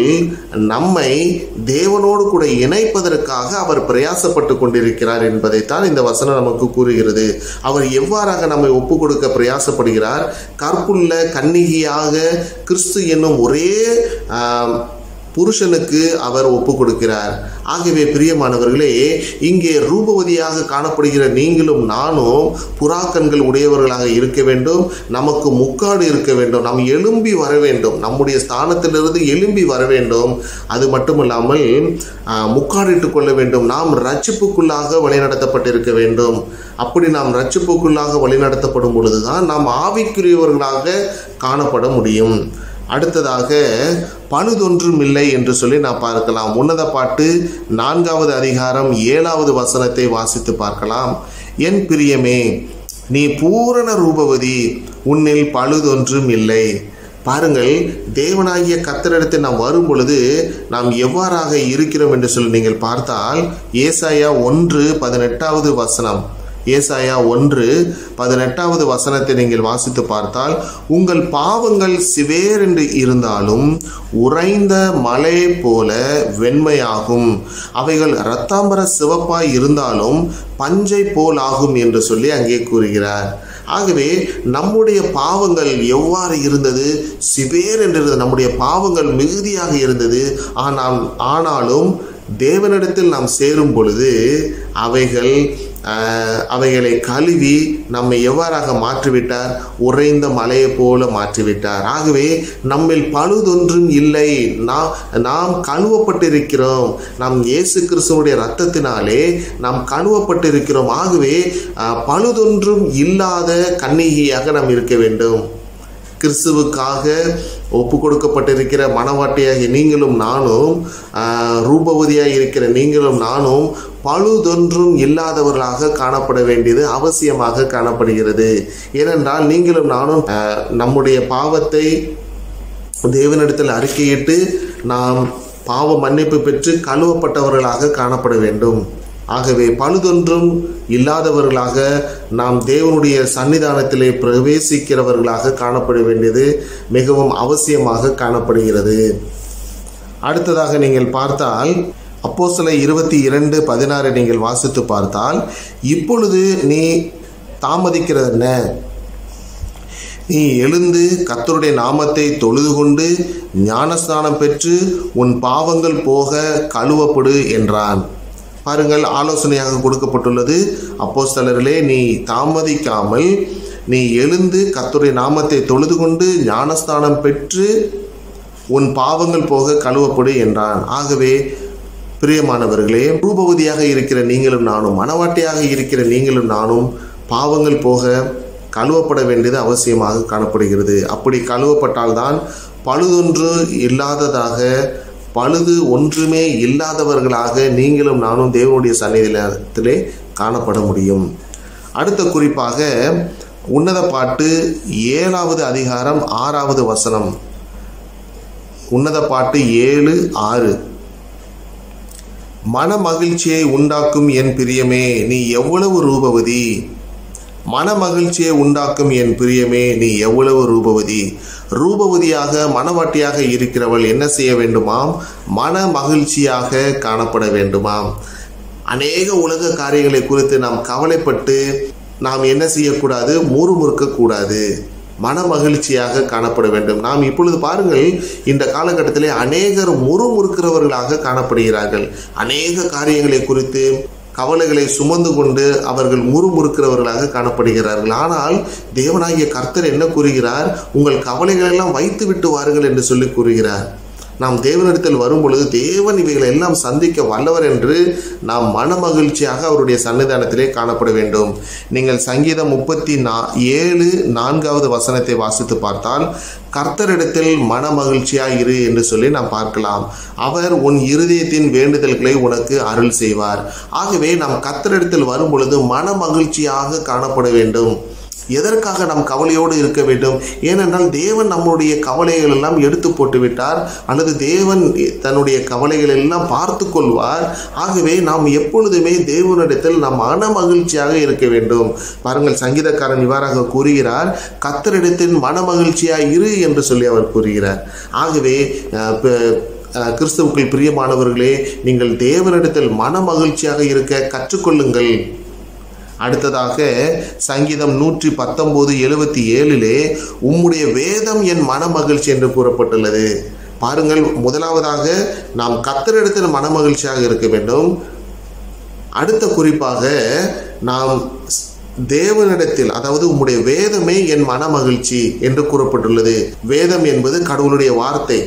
நம்மை தேவனோடு கூட இணைப்பதற்காக அவர் பிரயாசப்பட்டு கொண்டிருக்கிறார் என்பதைத்தான் இந்த வசனம் நமக்கு கூறுகிறது அவர் எவ்வாறாக நம்மை ஒப்பு கொடுக்க பிரயாசப்படுகிறார் கற்புள்ள கன்னிகையாக கிறிஸ்து என்னும் ஒரே ஆம், புருஷனுக்கு அவர் ஒப்பு கொடுக்கிறார் ஆகவே பிரியமானவர்களே இங்கே ரூபவதியாக காணப்படுகிற நீங்களும் நானும் புறாக்கண்கள் உடையவர்களாக இருக்க வேண்டும் நமக்கு முக்காடு இருக்க வேண்டும் நாம் எழும்பி வர வேண்டும் நம்முடைய ஸ்தானத்திலிருந்து எழும்பி வர வேண்டும் அது மட்டுமல்லாமல் ஆஹ், முக்காடிட்டுக் கொள்ள வேண்டும் நாம் ரட்சிப்புக்குள்ளாக வழிநடத்தப்பட்டிருக்க வேண்டும் அப்படி நாம் ரட்சிப்புக்குள்ளாக வழிநடத்தப்படும் பொழுதுதான் நாம் ஆவிக்குரியவர்களாக காணப்பட முடியும் அடுத்ததாக பழுதொன்றும் இல்லை என்று சொல்லி நாம் பார்க்கலாம் உன்னத பாட்டு நான்காவது அதிகாரம் ஏழாவது வசனத்தை வாசித்து பார்க்கலாம் என் பிரியமே நீ பூரண ரூபவதி உன்னில் பழுதொன்றும் இல்லை பாருங்கள் தேவனாகிய கத்தரிடத்தில் நாம் வரும் பொழுது நாம் எவ்வாறாக இருக்கிறோம் என்று சொல்லி நீங்கள் பார்த்தால் ஏசாயா ஒன்று பதினெட்டாவது வசனம் ஏசாயா ஒன்று பதினெட்டாவது வசனத்தை நீங்கள் வாசித்து பார்த்தால் உங்கள் பாவங்கள் சிவேரென்று இருந்தாலும் உறைந்த மலை போல வெண்மையாகும் அவைகள் இரத்தாம்பர சிவப்பாய் இருந்தாலும் பஞ்சை போல் ஆகும் என்று சொல்லி அங்கே கூறுகிறார் ஆகவே நம்முடைய பாவங்கள் எவ்வாறு இருந்தது சிவேர் என்று இருந்தது நம்முடைய பாவங்கள் மிகுதியாக இருந்தது ஆனால் ஆனாலும் தேவனிடத்தில் நாம் சேரும் பொழுது அவைகள் ஆஹ், அவைகளை கழுவி நம்மை எவ்வாறாக மாற்றிவிட்டார் உறைந்த மலையை போல மாற்றிவிட்டார் ஆகவே நம்மில் பழுதொன்றும் இல்லை நாம் நாம் கழுவப்பட்டிருக்கிறோம் நாம் இயேசு கிறிஸ்துவனுடைய ரத்தத்தினாலே நாம் கழுவப்பட்டிருக்கிறோம் ஆகவே ஆஹ், பழுதொன்றும் இல்லாத கன்னிகையாக நாம் இருக்க வேண்டும் கிறிஸ்துவுக்காக ஒப்பு கொடுக்கப்பட்டிருக்கிற மனவாட்டியாகிய நீங்களும் நானும் ஆஹ், ரூபவதியாய் இருக்கிற நீங்களும் நானும் பழுதொன்றும் இல்லாதவர்களாக காணப்பட வேண்டியது அவசியமாக காணப்படுகிறது ஏனென்றால் நீங்களும் நானும் ஆஹ், நம்முடைய பாவத்தை தேவனிடத்தில் அறிக்கையிட்டு நாம் பாவ மன்னிப்பு பெற்று கழுவப்பட்டவர்களாக காணப்பட வேண்டும் ஆகவே பழுதொன்றும் இல்லாதவர்களாக நாம் தேவனுடைய சன்னிதானத்திலே பிரவேசிக்கிறவர்களாக காணப்பட வேண்டியது மிகவும் அவசியமாக காணப்படுகிறது அடுத்ததாக நீங்கள் பார்த்தால் அப்போஸ்தல இருபத்தி இரண்டு பதினாறு நீங்கள் வாசித்து பார்த்தால் இப்பொழுது நீ தாமதிக்கிறது என்ன நீ எழுந்து கர்த்தருடைய நாமத்தை தொழுது கொண்டு ஞானஸ்நானம் பெற்று உன் பாவங்கள் போக கழுவப்படு என்றான் பாருங்கள் ஆலோசனையாக கொடுக்கப்பட்டுள்ளது அப்போஸ்தலர்களே நீ தாமதிக்காமல் நீ எழுந்து கர்த்தருடைய நாமத்தை தொழுது கொண்டு ஞானஸ்நானம் பெற்று உன் பாவங்கள் போக கழுவப்படு என்றான் ஆகவே பிரியமானவர்களே ரூபவதியாக இருக்கிற நீங்களும் நானும் மனவாட்டியாக இருக்கிற நீங்களும் நானும் பாவங்கள் போக கழுவப்பட வேண்டியது அவசியமாக காணப்படுகிறது அப்படி கழுவப்பட்டால்தான் பழுதொன்று இல்லாததாக பழுது ஒன்றுமே இல்லாதவர்களாக நீங்களும் நானும் தேவனுடைய சன்னிதியிலே காணப்பட முடியும் அடுத்த குறிப்பாக உன்னத பாட்டு ஏழாவது அதிகாரம் ஆறாவது வசனம் உன்னத பாட்டு ஏழு ஆறு மன மகிழ்ச்சியை உண்டாக்கும் என் பிரியமே நீ எவ்வளவு ரூபவதி மன மகிழ்ச்சியை உண்டாக்கும் என் பிரியமே நீ எவ்வளவு ரூபவதி ரூபவதியாக மனவாட்டியாக இருக்கிறவள் என்ன செய்ய வேண்டுமாம் மன மகிழ்ச்சியாக காணப்பட வேண்டுமாம் அநேக உலக காரியங்களை குறித்து நாம் கவலைப்பட்டு நாம் என்ன செய்யக்கூடாது முறுமுறுக்க கூடாது மன மகிழ்ச்சியாக காணப்பட வேண்டும் நாம் இப்பொழுது பாருங்கள் இந்த காலகட்டத்திலே அநேகர் முறுமுறுக்கிறவர்களாக காணப்படுகிறார்கள் அநேக காரியங்களை குறித்து கவலைகளை சுமந்து கொண்டு அவர்கள் முறுமுறுக்கிறவர்களாக காணப்படுகிறார்கள் ஆனால் தேவனாகிய கர்த்தர் என்ன கூறுகிறார் உங்கள் கவலைகள் எல்லாம் வைத்து விட்டு வாருங்கள் என்று சொல்லி கூறுகிறார் நாம் தேவனிடத்தில் வரும் பொழுது தேவன் இவைகளை எல்லாம் சந்திக்க வல்லவர் என்று நாம் மன மகிழ்ச்சியாக அவருடைய சன்னிதானத்திலே காணப்பட வேண்டும் நீங்கள் சங்கீதம் முப்பத்தி நா ஏழு நான்காவது வசனத்தை வாசித்து பார்த்தால் கர்த்தரிடத்தில் மன மகிழ்ச்சியாய் இரு என்று சொல்லி நாம் பார்க்கலாம் அவர் உன் இருதயத்தின் வேண்டுதல்களை உனக்கு அருள் செய்வார் ஆகவே நாம் கர்த்தரிடத்தில் வரும் பொழுது மன மகிழ்ச்சியாக காணப்பட வேண்டும் எதற்காக நாம் கவலையோடு இருக்க வேண்டும் ஏனென்றால் தேவன் நம்முடைய கவலைகள் எல்லாம் எடுத்து போட்டு விட்டார் அல்லது தேவன் தன்னுடைய கவலைகள் எல்லாம் பார்த்து கொள்வார் ஆகவே நாம் எப்பொழுதுமே தேவனிடத்தில் நாம் மன மகிழ்ச்சியாக இருக்க வேண்டும் பாருங்கள் சங்கீதக்காரன் இவ்வாறாக கூறுகிறார் கத்தரிடத்தில் மன மகிழ்ச்சியாக இரு என்று சொல்லி அவர் கூறுகிறார் ஆகவே அஹ், ப- அஹ், கிறிஸ்துவுக்குள் பிரியமானவர்களே நீங்கள் தேவனிடத்தில் மன மகிழ்ச்சியாக இருக்க கற்றுக்கொள்ளுங்கள் அடுத்ததாக சங்கீதம் நூற்றி பத்தொன்பது எழுபத்தி ஏழிலே உம்முடைய வேதம் என் மன மகிழ்ச்சி என்று கூறப்பட்டுள்ளது பாருங்கள் முதலாவதாக நாம் கத்தரிடத்தில் மன மகிழ்ச்சியாக இருக்க வேண்டும் அடுத்த குறிப்பாக நாம் ஸ்- தேவனிடத்தில் அதாவது உம்முடைய வேதமே என் மன மகிழ்ச்சி என்று கூறப்பட்டுள்ளது வேதம் என்பது கடவுளுடைய வார்த்தை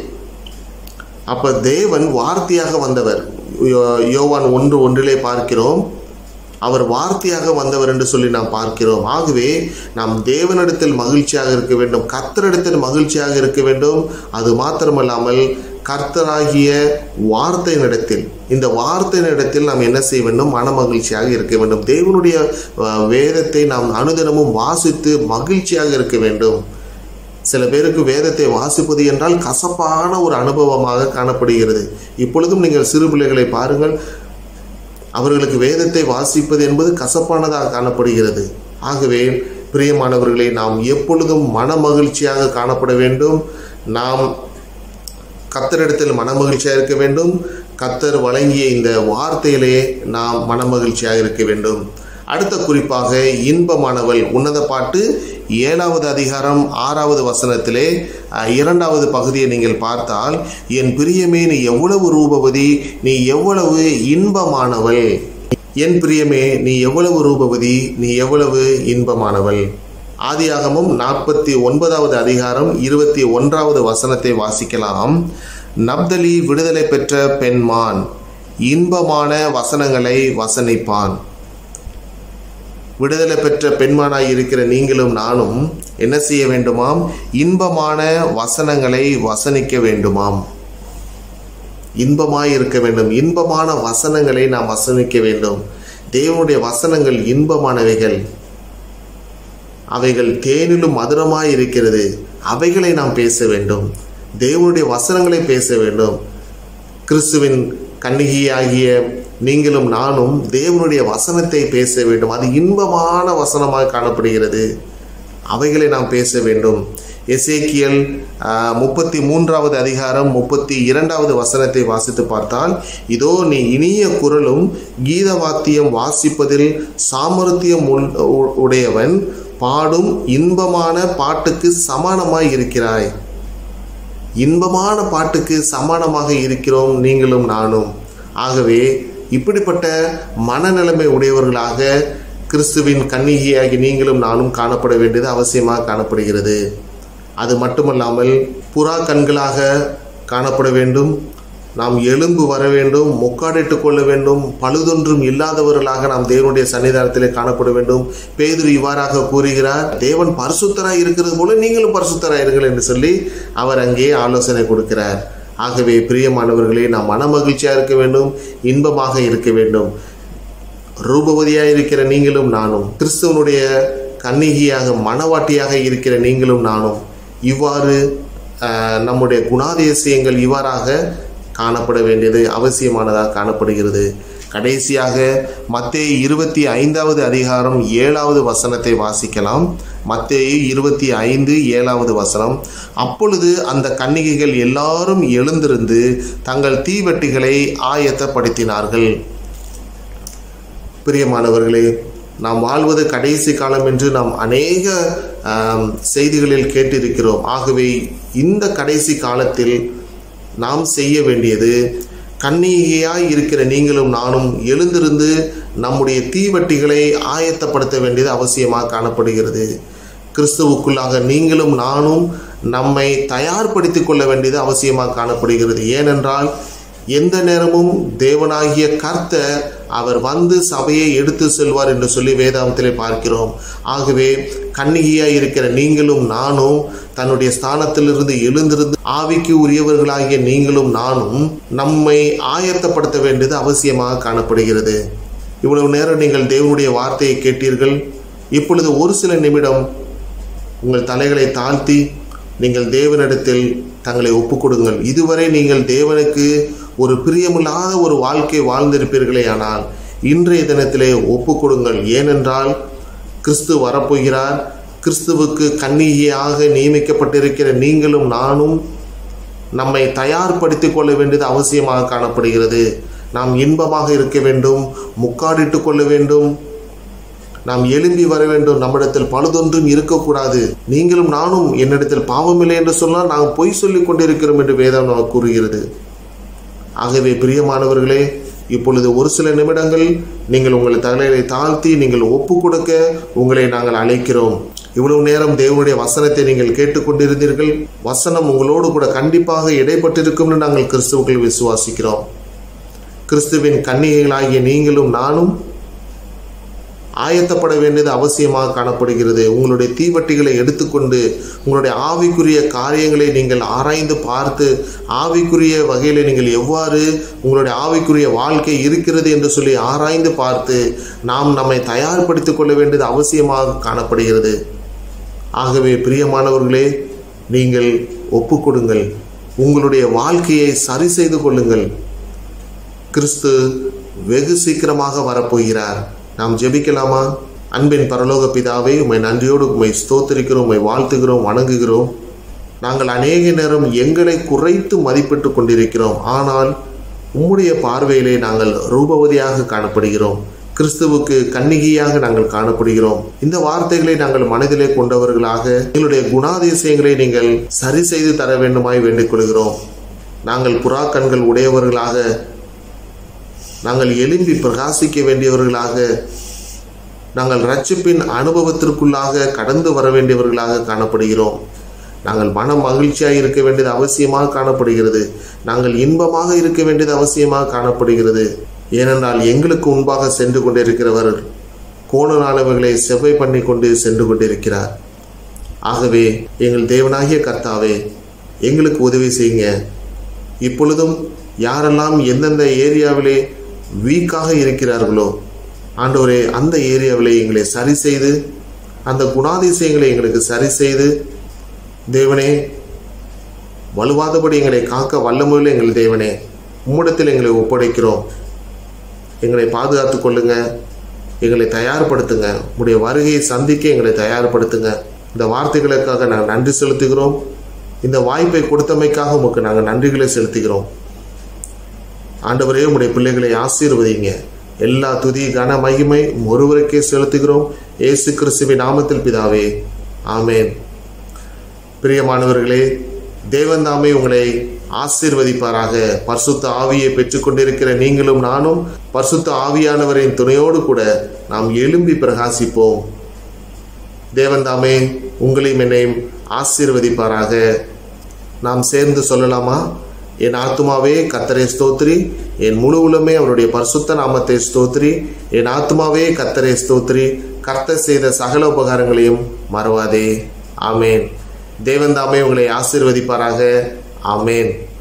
அப்ப தேவன் வார்த்தையாக வந்தவர் யோ- யோவான் ஒன்று ஒன்றிலே பார்க்கிறோம் அவர் வார்த்தையாக வந்தவர் என்று சொல்லி நாம் பார்க்கிறோம் ஆகவே நாம் தேவனிடத்தில் மகிழ்ச்சியாக இருக்க வேண்டும் கர்த்தரிடத்தில் மகிழ்ச்சியாக இருக்க வேண்டும் அது மாத்திரமல்லாமல் கர்த்தராகிய வார்த்தையினிடத்தில் இந்த வார்த்தையினிடத்தில் நாம் என்ன செய்ய வேண்டும் மன மகிழ்ச்சியாக இருக்க வேண்டும் தேவனுடைய அஹ், வேதத்தை நாம் அனுதினமும் வாசித்து மகிழ்ச்சியாக இருக்க வேண்டும் சில பேருக்கு வேதத்தை வாசிப்பது என்றால் கசப்பான ஒரு அனுபவமாக காணப்படுகிறது இப்பொழுதும் நீங்கள் சிறு பிள்ளைகளை பாருங்கள் அவர்களுக்கு வேதத்தை வாசிப்பது என்பது கசப்பானதாக காணப்படுகிறது ஆகவே பிரியமானவர்களே நாம் எப்பொழுதும் மன மகிழ்ச்சியாக காணப்பட வேண்டும் நாம் கத்தரிடத்தில் மனமகிழ்ச்சியாக இருக்க வேண்டும் கத்தர் வழங்கிய இந்த வார்த்தையிலே நாம் மனமகிழ்ச்சியாக இருக்க வேண்டும் அடுத்த குறிப்பாக இன்பமானவள் உன்னத பாட்டு ஏழாவது அதிகாரம் ஆறாவது வசனத்திலே அஹ், இரண்டாவது பகுதியை நீங்கள் பார்த்தால் என் பிரியமே நீ எவ்வளவு ரூபவதி நீ எவ்வளவு இன்பமானவள் என் பிரியமே நீ எவ்வளவு ரூபவதி நீ எவ்வளவு இன்பமானவள் ஆதியாகமும் நாற்பத்தி ஒன்பதாவது அதிகாரம் இருபத்தி ஒன்றாவது வசனத்தை வாசிக்கலாம் நப்தலி விடுதலை பெற்ற பெண்மான் இன்பமான வசனங்களை வசனிப்பான் விடுதலை பெற்ற பெண்மானாய் இருக்கிற நீங்களும் நானும் என்ன செய்ய வேண்டுமாம் இன்பமான வசனங்களை வசனிக்க வேண்டுமாம் இன்பமாய் இருக்க வேண்டும் இன்பமான வசனங்களை நாம் வசனிக்க வேண்டும் தேவனுடைய வசனங்கள் இன்பமானவைகள் அவைகள் தேனிலும் மதுரமாய் இருக்கிறது அவைகளை நாம் பேச வேண்டும் தேவனுடைய வசனங்களை பேச வேண்டும் கிறிஸ்துவின் கன்னிகையாகிய நீங்களும் நானும் தேவனுடைய வசனத்தை பேச வேண்டும் அது இன்பமான வசனமாக காணப்படுகிறது அவைகளை நாம் பேச வேண்டும் எசேக்கியல் முப்பத்தி மூன்றாவது அதிகாரம் முப்பத்தி இரண்டாவது வசனத்தை வாசித்து பார்த்தால் இதோ நீ இனிய குரலும் கீத வாத்தியம் வாசிப்பதில் சாமர்த்தியம் உள்- உ- உடையவன் பாடும் இன்பமான பாட்டுக்கு சமானமாய் இருக்கிறாய் இன்பமான பாட்டுக்கு சமானமாக இருக்கிறோம் நீங்களும் நானும் ஆகவே இப்படிப்பட்ட மனநிலைமை உடையவர்களாக கிறிஸ்துவின் கன்னிகையாகி நீங்களும் நானும் காணப்பட வேண்டியது அவசியமாக காணப்படுகிறது அது மட்டுமல்லாமல் புறா கண்களாக காணப்பட வேண்டும் நாம் எலும்பு வர வேண்டும் முக்காடிட்டு கொள்ள வேண்டும் பழுதொன்றும் இல்லாதவர்களாக நாம் தேவனுடைய சன்னிதானத்திலே காணப்பட வேண்டும் பேதுரு இவ்வாறாக கூறுகிறார் தேவன் பரிசுத்தராய் இருக்கிறது போல நீங்களும் பரிசுத்தராய் இருங்கள் என்று சொல்லி அவர் அங்கே ஆலோசனை கொடுக்கிறார் ஆகவே பிரியமானவர்களே நாம் மனமகிழ்ச்சியாக இருக்க வேண்டும் இன்பமாக இருக்க வேண்டும் ரூபவதியாக இருக்கிற நீங்களும் நானும் கிறிஸ்துவனுடைய கன்னிகையாக மனவாட்டியாக இருக்கிற நீங்களும் நானும் இவ்வாறு ஆஹ், நம்முடைய குணாதிசயங்கள் இவ்வாறாக காணப்பட வேண்டியது அவசியமானதாக காணப்படுகிறது கடைசியாக மத்தேயு இருபத்தி ஐந்தாவது அதிகாரம் ஏழாவது வசனத்தை வாசிக்கலாம் மத்தேயு இருபத்தி ஐந்து ஏழாவது வசனம் அப்பொழுது அந்த கன்னிகைகள் எல்லாரும் எழுந்திருந்து தங்கள் தீவெட்டிகளை ஆயத்தப்படுத்தினார்கள் பிரியமானவர்களே நாம் வாழ்வது கடைசி காலம் என்று நாம் அநேக ஆம், செய்திகளில் கேட்டிருக்கிறோம் ஆகவே இந்த கடைசி காலத்தில் நாம் செய்ய வேண்டியது கன்னிகையாய் இருக்கிற நீங்களும் நானும் எழுந்திருந்து நம்முடைய தீவட்டிகளை ஆயத்தப்படுத்த வேண்டியது அவசியமாக காணப்படுகிறது கிறிஸ்துவுக்குள்ளாக நீங்களும் நானும் நம்மை தயார்படுத்திக் கொள்ள வேண்டியது அவசியமாக காணப்படுகிறது ஏனென்றால் எந்த நேரமும் தேவனாகிய கர்த்தர் அவர் வந்து சபையை எடுத்து செல்வார் என்று சொல்லி வேதாந்தத்திலே பார்க்கிறோம் ஆகவே கன்னிகையாய் இருக்கிற நீங்களும் நானும் தன்னுடைய ஸ்தானத்திலிருந்து எழுந்திருந்து ஆவிக்கு உரியவர்களாகிய நீங்களும் நானும் நம்மை ஆயத்தப்படுத்த வேண்டியது அவசியமாக காணப்படுகிறது இவ்வளவு நேரம் நீங்கள் தேவனுடைய வார்த்தையை கேட்டீர்கள் இப்பொழுது ஒரு சில நிமிடம் உங்கள் தலைகளை தாழ்த்தி நீங்கள் தேவனிடத்தில் தங்களை ஒப்புக்கொடுங்கள் இதுவரை நீங்கள் தேவனுக்கு ஒரு பிரியமில்லாத ஒரு வாழ்க்கை வாழ்ந்திருப்பீர்களே ஆனால் இன்றைய தினத்திலே ஒப்புக்கொடுங்கள் ஏனென்றால் கிறிஸ்து வரப்போகிறார் கிறிஸ்துவுக்கு கன்னிகையாக நியமிக்கப்பட்டிருக்கிற நீங்களும் நானும் நம்மை தயார்படுத்திக் கொள்ள வேண்டியது அவசியமாக காணப்படுகிறது நாம் இன்பமாக இருக்க வேண்டும் முக்காடிட்டு கொள்ள வேண்டும் நாம் எழும்பி வர வேண்டும் நம்மிடத்தில் பழுதொன்றும் இருக்கக்கூடாது நீங்களும் நானும் என்னிடத்தில் பாவமில்லை என்று சொன்னால் நாம் பொய் சொல்லிக் கொண்டிருக்கிறோம் என்று வேதம் நமக்கு கூறுகிறது ஆகவே பிரியமானவர்களே இப்பொழுது ஒரு சில நிமிடங்கள் நீங்கள் உங்கள் தலையை தாழ்த்தி நீங்கள் ஒப்பு கொடுக்க உங்களை நாங்கள் அழைக்கிறோம் இவ்வளவு நேரம் தேவனுடைய வசனத்தை நீங்கள் கேட்டுக்கொண்டிருந்தீர்கள் வசனம் உங்களோடு கூட கண்டிப்பாக இடைப்பட்டிருக்கும்னு நாங்கள் கிறிஸ்துவுக்குள் விசுவாசிக்கிறோம் கிறிஸ்துவின் கன்னிகைகளாகிய நீங்களும் நானும் ஆயத்தப்பட வேண்டியது அவசியமாக காணப்படுகிறது உங்களுடைய தீவட்டிகளை எடுத்துக்கொண்டு உங்களுடைய ஆவிக்குரிய காரியங்களை நீங்கள் ஆராய்ந்து பார்த்து ஆவிக்குரிய வகையில் நீங்கள் எவ்வாறு உங்களுடைய ஆவிக்குரிய வாழ்க்கை இருக்கிறது என்று சொல்லி ஆராய்ந்து பார்த்து நாம் நம்மை தயார்படுத்திக் கொள்ள வேண்டியது அவசியமாக காணப்படுகிறது ஆகவே பிரியமானவர்களே நீங்கள் ஒப்புக்கொடுங்கள் உங்களுடைய வாழ்க்கையை சரி செய்து கொள்ளுங்கள் கிறிஸ்து வெகு சீக்கிரமாக வரப்போகிறார் நாம் ஜெபிக்கலாமா அன்பின் பரலோக பிதாவை உம்மை நன்றியோடு உம்மை ஸ்தோத்திரிக்கிறோம் உம்மை வாழ்த்துகிறோம் வணங்குகிறோம் நாங்கள் அநேக நேரம் எங்களை குறைத்து மதிப்பிட்டு கொண்டிருக்கிறோம் ஆனால் உம்முடைய பார்வையிலே நாங்கள் ரூபவதியாக காணப்படுகிறோம் கிறிஸ்துவுக்கு கன்னிகையாக நாங்கள் காணப்படுகிறோம் இந்த வார்த்தைகளை நாங்கள் மனதிலே கொண்டவர்களாக எங்களுடைய குணாதிசயங்களை நீங்கள் சரி செய்து தர வேண்டுமாய் வேண்டிக் கொள்கிறோம் நாங்கள் புறா கண்கள் உடையவர்களாக நாங்கள் எழும்பி பிரகாசிக்க வேண்டியவர்களாக நாங்கள் ரட்சிப்பின் அனுபவத்திற்குள்ளாக கடந்து வர வேண்டியவர்களாக காணப்படுகிறோம் நாங்கள் மன மகிழ்ச்சியாக இருக்க வேண்டியது அவசியமாக காணப்படுகிறது நாங்கள் இன்பமாக இருக்க வேண்டியது அவசியமாக காணப்படுகிறது ஏனென்றால் எங்களுக்கு முன்பாக சென்று கொண்டிருக்கிறவர் கோணநாளவைகளை செவ்வை பண்ணி கொண்டு சென்று கொண்டிருக்கிறார் ஆகவே எங்கள் தேவனாகிய கர்த்தாவே எங்களுக்கு உதவி செய்யுங்க இப்பொழுதும் யாரெல்லாம் எந்தெந்த ஏரியாவிலே வீக்காக இருக்கிறார்களோ ஆண்டவரே அந்த ஏரியாவிலே எங்களை சரி செய்து அந்த குணாதிசயங்களை எங்களுக்கு சரி செய்து தேவனே வலுவாதபடி எங்களை காக்க வல்லமுள்ள எங்கள் தேவனே உம்மிடத்தில் எங்களை ஒப்படைக்கிறோம் எங்களை பாதுகாத்து கொள்ளுங்க எங்களை தயார்படுத்துங்க உடைய வருகையை சந்திக்க எங்களை தயார்படுத்துங்க இந்த வார்த்தைகளுக்காக நாங்கள் நன்றி செலுத்துகிறோம் இந்த வாய்ப்பை கொடுத்தமைக்காக உமக்கு நாங்கள் நன்றிகளை செலுத்துகிறோம் ஆண்டவரே உடைய பிள்ளைகளை ஆசீர்வதிங்க எல்லா துதி கன மகிமை ஒருவருக்கே செலுத்துகிறோம் ஏசு கிறிஸ்துவின் நாமத்தில் பிதாவே ஆமேன் பிரியமானவர்களே தேவன் தாமே உங்களை ஆசீர்வதிப்பாராக பரிசுத்த ஆவியை பெற்றுக்கொண்டிருக்கிற நீங்களும் நானும் பரிசுத்த ஆவியானவரின் துணையோடு கூட நாம் எழும்பி பிரகாசிப்போம் தேவன் தாமே உங்களையும் என்னையும் ஆசீர்வதிப்பாராக நாம் சேர்ந்து சொல்லலாமா என் ஆத்மாவே கத்தரை ஸ்தோத்ரி என் முழு உலமே அவருடைய பரிசுத்த நாமத்தை ஸ்தோத்ரி என் ஆத்மாவே கத்தரை ஸ்தோத்ரி கர்த்தர் செய்த சகல உபகாரங்களையும் மறவாதே ஆமேன் தேவன் தாமே உங்களை ஆசீர்வதிப்பாராக ஆமேன்